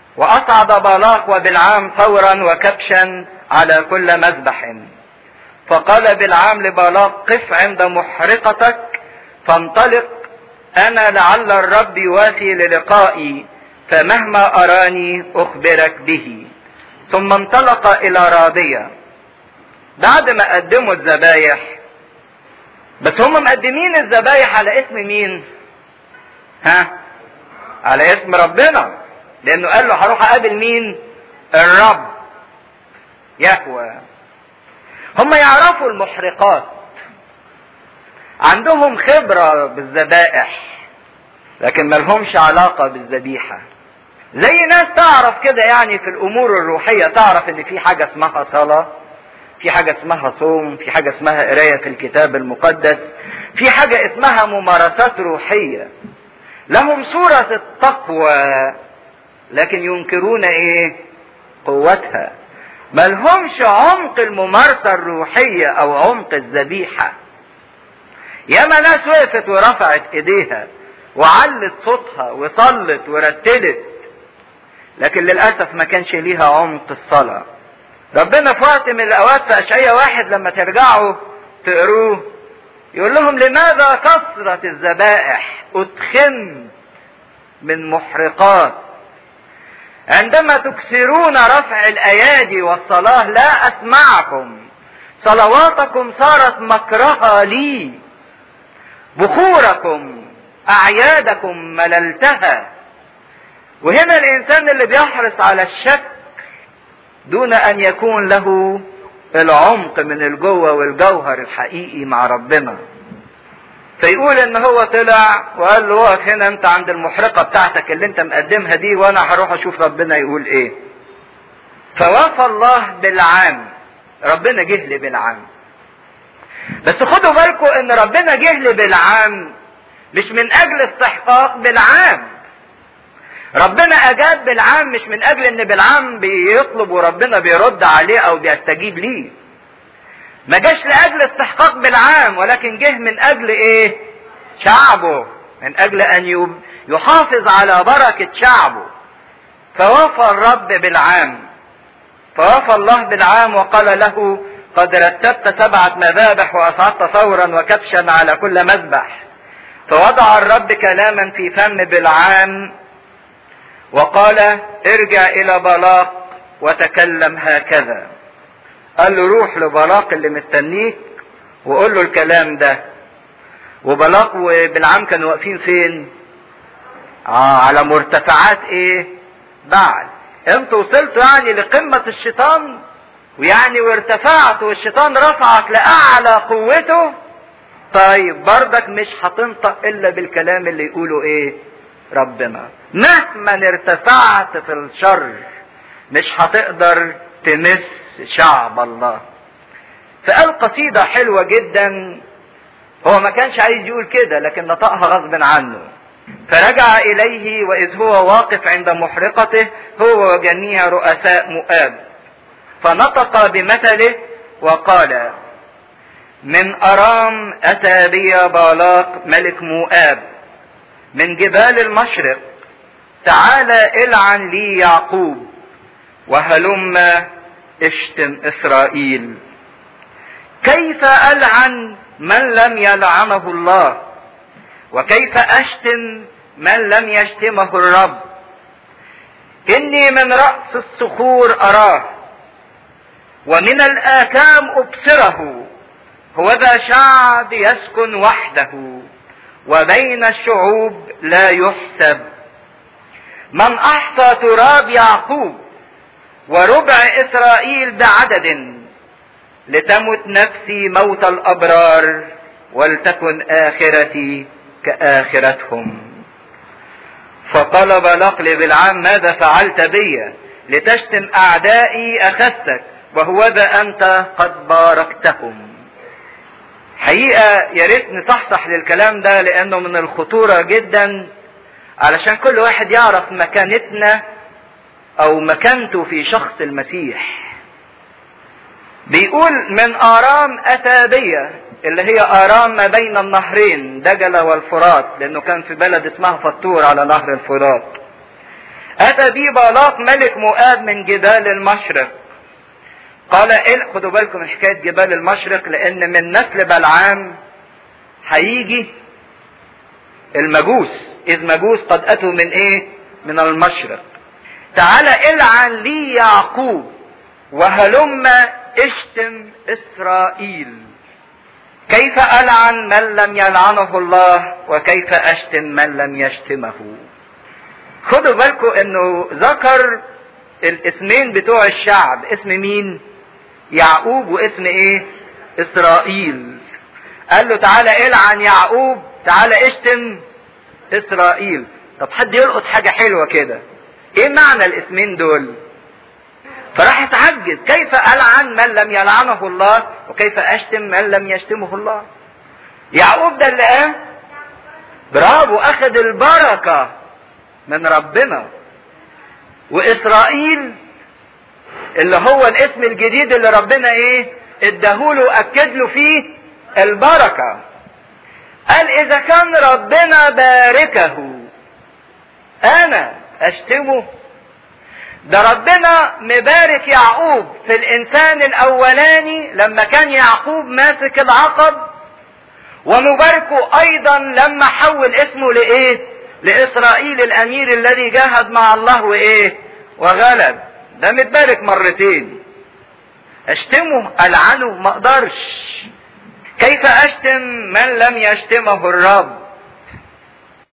وأصعد بالاق وبلعام ثورا وكبشا على كل مذبح فقال بلعام لبالاق قف عند محرقتك فانطلق أنا لعل الرب يوافي للقائي فمهما أراني أخبرك به ثم انطلق إلى رابية بعد ما قدموا الذبايح بس هم مقدمين الذبايح على اسم مين؟ ها؟ على اسم ربنا لأنه قال له هروح أقابل مين؟ الرب يهوى هم يعرفوا المحرقات عندهم خبرة بالذبائح لكن ملهمش علاقة بالذبيحة زي ناس تعرف كده يعني في الامور الروحيه تعرف ان في حاجه اسمها صلاه في حاجه اسمها صوم في حاجه اسمها قرايه في الكتاب المقدس في حاجه اسمها ممارسات روحيه لهم صوره التقوى لكن ينكرون ايه قوتها ملهمش عمق الممارسه الروحيه او عمق الذبيحه ياما ناس وقفت ورفعت ايديها وعلت صوتها وصلت ورتلت لكن للأسف ما كانش ليها عمق الصلاة ربنا في وقت من الأوقات في أشعية واحد لما ترجعوا تقروه يقول لهم لماذا كثرة الذبائح أدخن من محرقات عندما تكثرون رفع الأيادي والصلاة لا أسمعكم صلواتكم صارت مكرهة لي بخوركم أعيادكم مللتها وهنا الانسان اللي بيحرص على الشك دون ان يكون له العمق من الجوه والجوهر الحقيقي مع ربنا فيقول ان هو طلع وقال له وقف هنا انت عند المحرقة بتاعتك اللي انت مقدمها دي وانا هروح اشوف ربنا يقول ايه فوفى الله بالعام ربنا جه لي بالعام بس خدوا بالكم ان ربنا جه لي بالعام مش من اجل استحقاق بالعام ربنا اجاب بالعام مش من اجل ان بالعام بيطلب وربنا بيرد عليه او بيستجيب ليه ما جاش لاجل استحقاق بالعام ولكن جه من اجل ايه شعبه من اجل ان يحافظ على بركة شعبه فوفى الرب بالعام فوفى الله بالعام وقال له قد رتبت سبعة مذابح وأصعدت ثورا وكبشا على كل مذبح فوضع الرب كلاما في فم بالعام وقال ارجع الى بلاق وتكلم هكذا قال له روح لبلاق اللي مستنيك وقول له الكلام ده وبلاق وبالعام كانوا واقفين فين اه على مرتفعات ايه بعد انتوا وصلتوا يعني لقمة الشيطان ويعني وارتفعت والشيطان رفعك لأعلى قوته طيب بردك مش هتنطق الا بالكلام اللي يقوله ايه ربنا مهما ارتفعت في الشر مش هتقدر تمس شعب الله فقال قصيدة حلوة جدا هو ما كانش عايز يقول كده لكن نطقها غصب عنه فرجع إليه وإذ هو واقف عند محرقته هو وجميع رؤساء مؤاب فنطق بمثله وقال من أرام أتى بي بالاق ملك مؤاب من جبال المشرق تعالى العن لي يعقوب وهلم اشتم اسرائيل كيف العن من لم يلعنه الله وكيف اشتم من لم يشتمه الرب اني من راس الصخور اراه ومن الاكام ابصره هو ذا شعب يسكن وحده وبين الشعوب لا يحسب من احصى تراب يعقوب وربع اسرائيل بعدد لتمت نفسي موت الابرار ولتكن اخرتي كاخرتهم فطلب نقل بالعام ماذا فعلت بي لتشتم اعدائي اخذتك وهو ذا انت قد باركتهم حقيقة يا ريت نصحصح للكلام ده لأنه من الخطورة جدا علشان كل واحد يعرف مكانتنا أو مكانته في شخص المسيح. بيقول من آرام أتابية اللي هي آرام ما بين النهرين دجلة والفرات لأنه كان في بلد اسمها فطور على نهر الفرات. اتى بي بالاق ملك مؤاب من جبال المشرق قال إيه خدوا بالكم من حكايه جبال المشرق لان من نسل بلعام هيجي المجوس اذ مجوس قد اتوا من ايه من المشرق تعالى العن لي يعقوب وهلم اشتم اسرائيل كيف العن من لم يلعنه الله وكيف اشتم من لم يشتمه خدوا بالكم انه ذكر الاسمين بتوع الشعب اسم مين يعقوب واسم ايه اسرائيل قال له تعالى العن يعقوب تعالى اشتم اسرائيل طب حد يلقط حاجة حلوة كده ايه معنى الاسمين دول فراح يتعجز كيف العن من لم يلعنه الله وكيف اشتم من لم يشتمه الله يعقوب ده اللي قام برافو اخذ البركة من ربنا واسرائيل اللي هو الاسم الجديد اللي ربنا ايه اداهوله واكد له فيه البركة قال اذا كان ربنا باركه انا اشتمه ده ربنا مبارك يعقوب في الانسان الاولاني لما كان يعقوب ماسك العقب ومباركه ايضا لما حول اسمه لايه لاسرائيل الامير الذي جاهد مع الله وايه وغلب ده متبارك مرتين اشتمه العنه ما اقدرش كيف اشتم من لم يشتمه الرب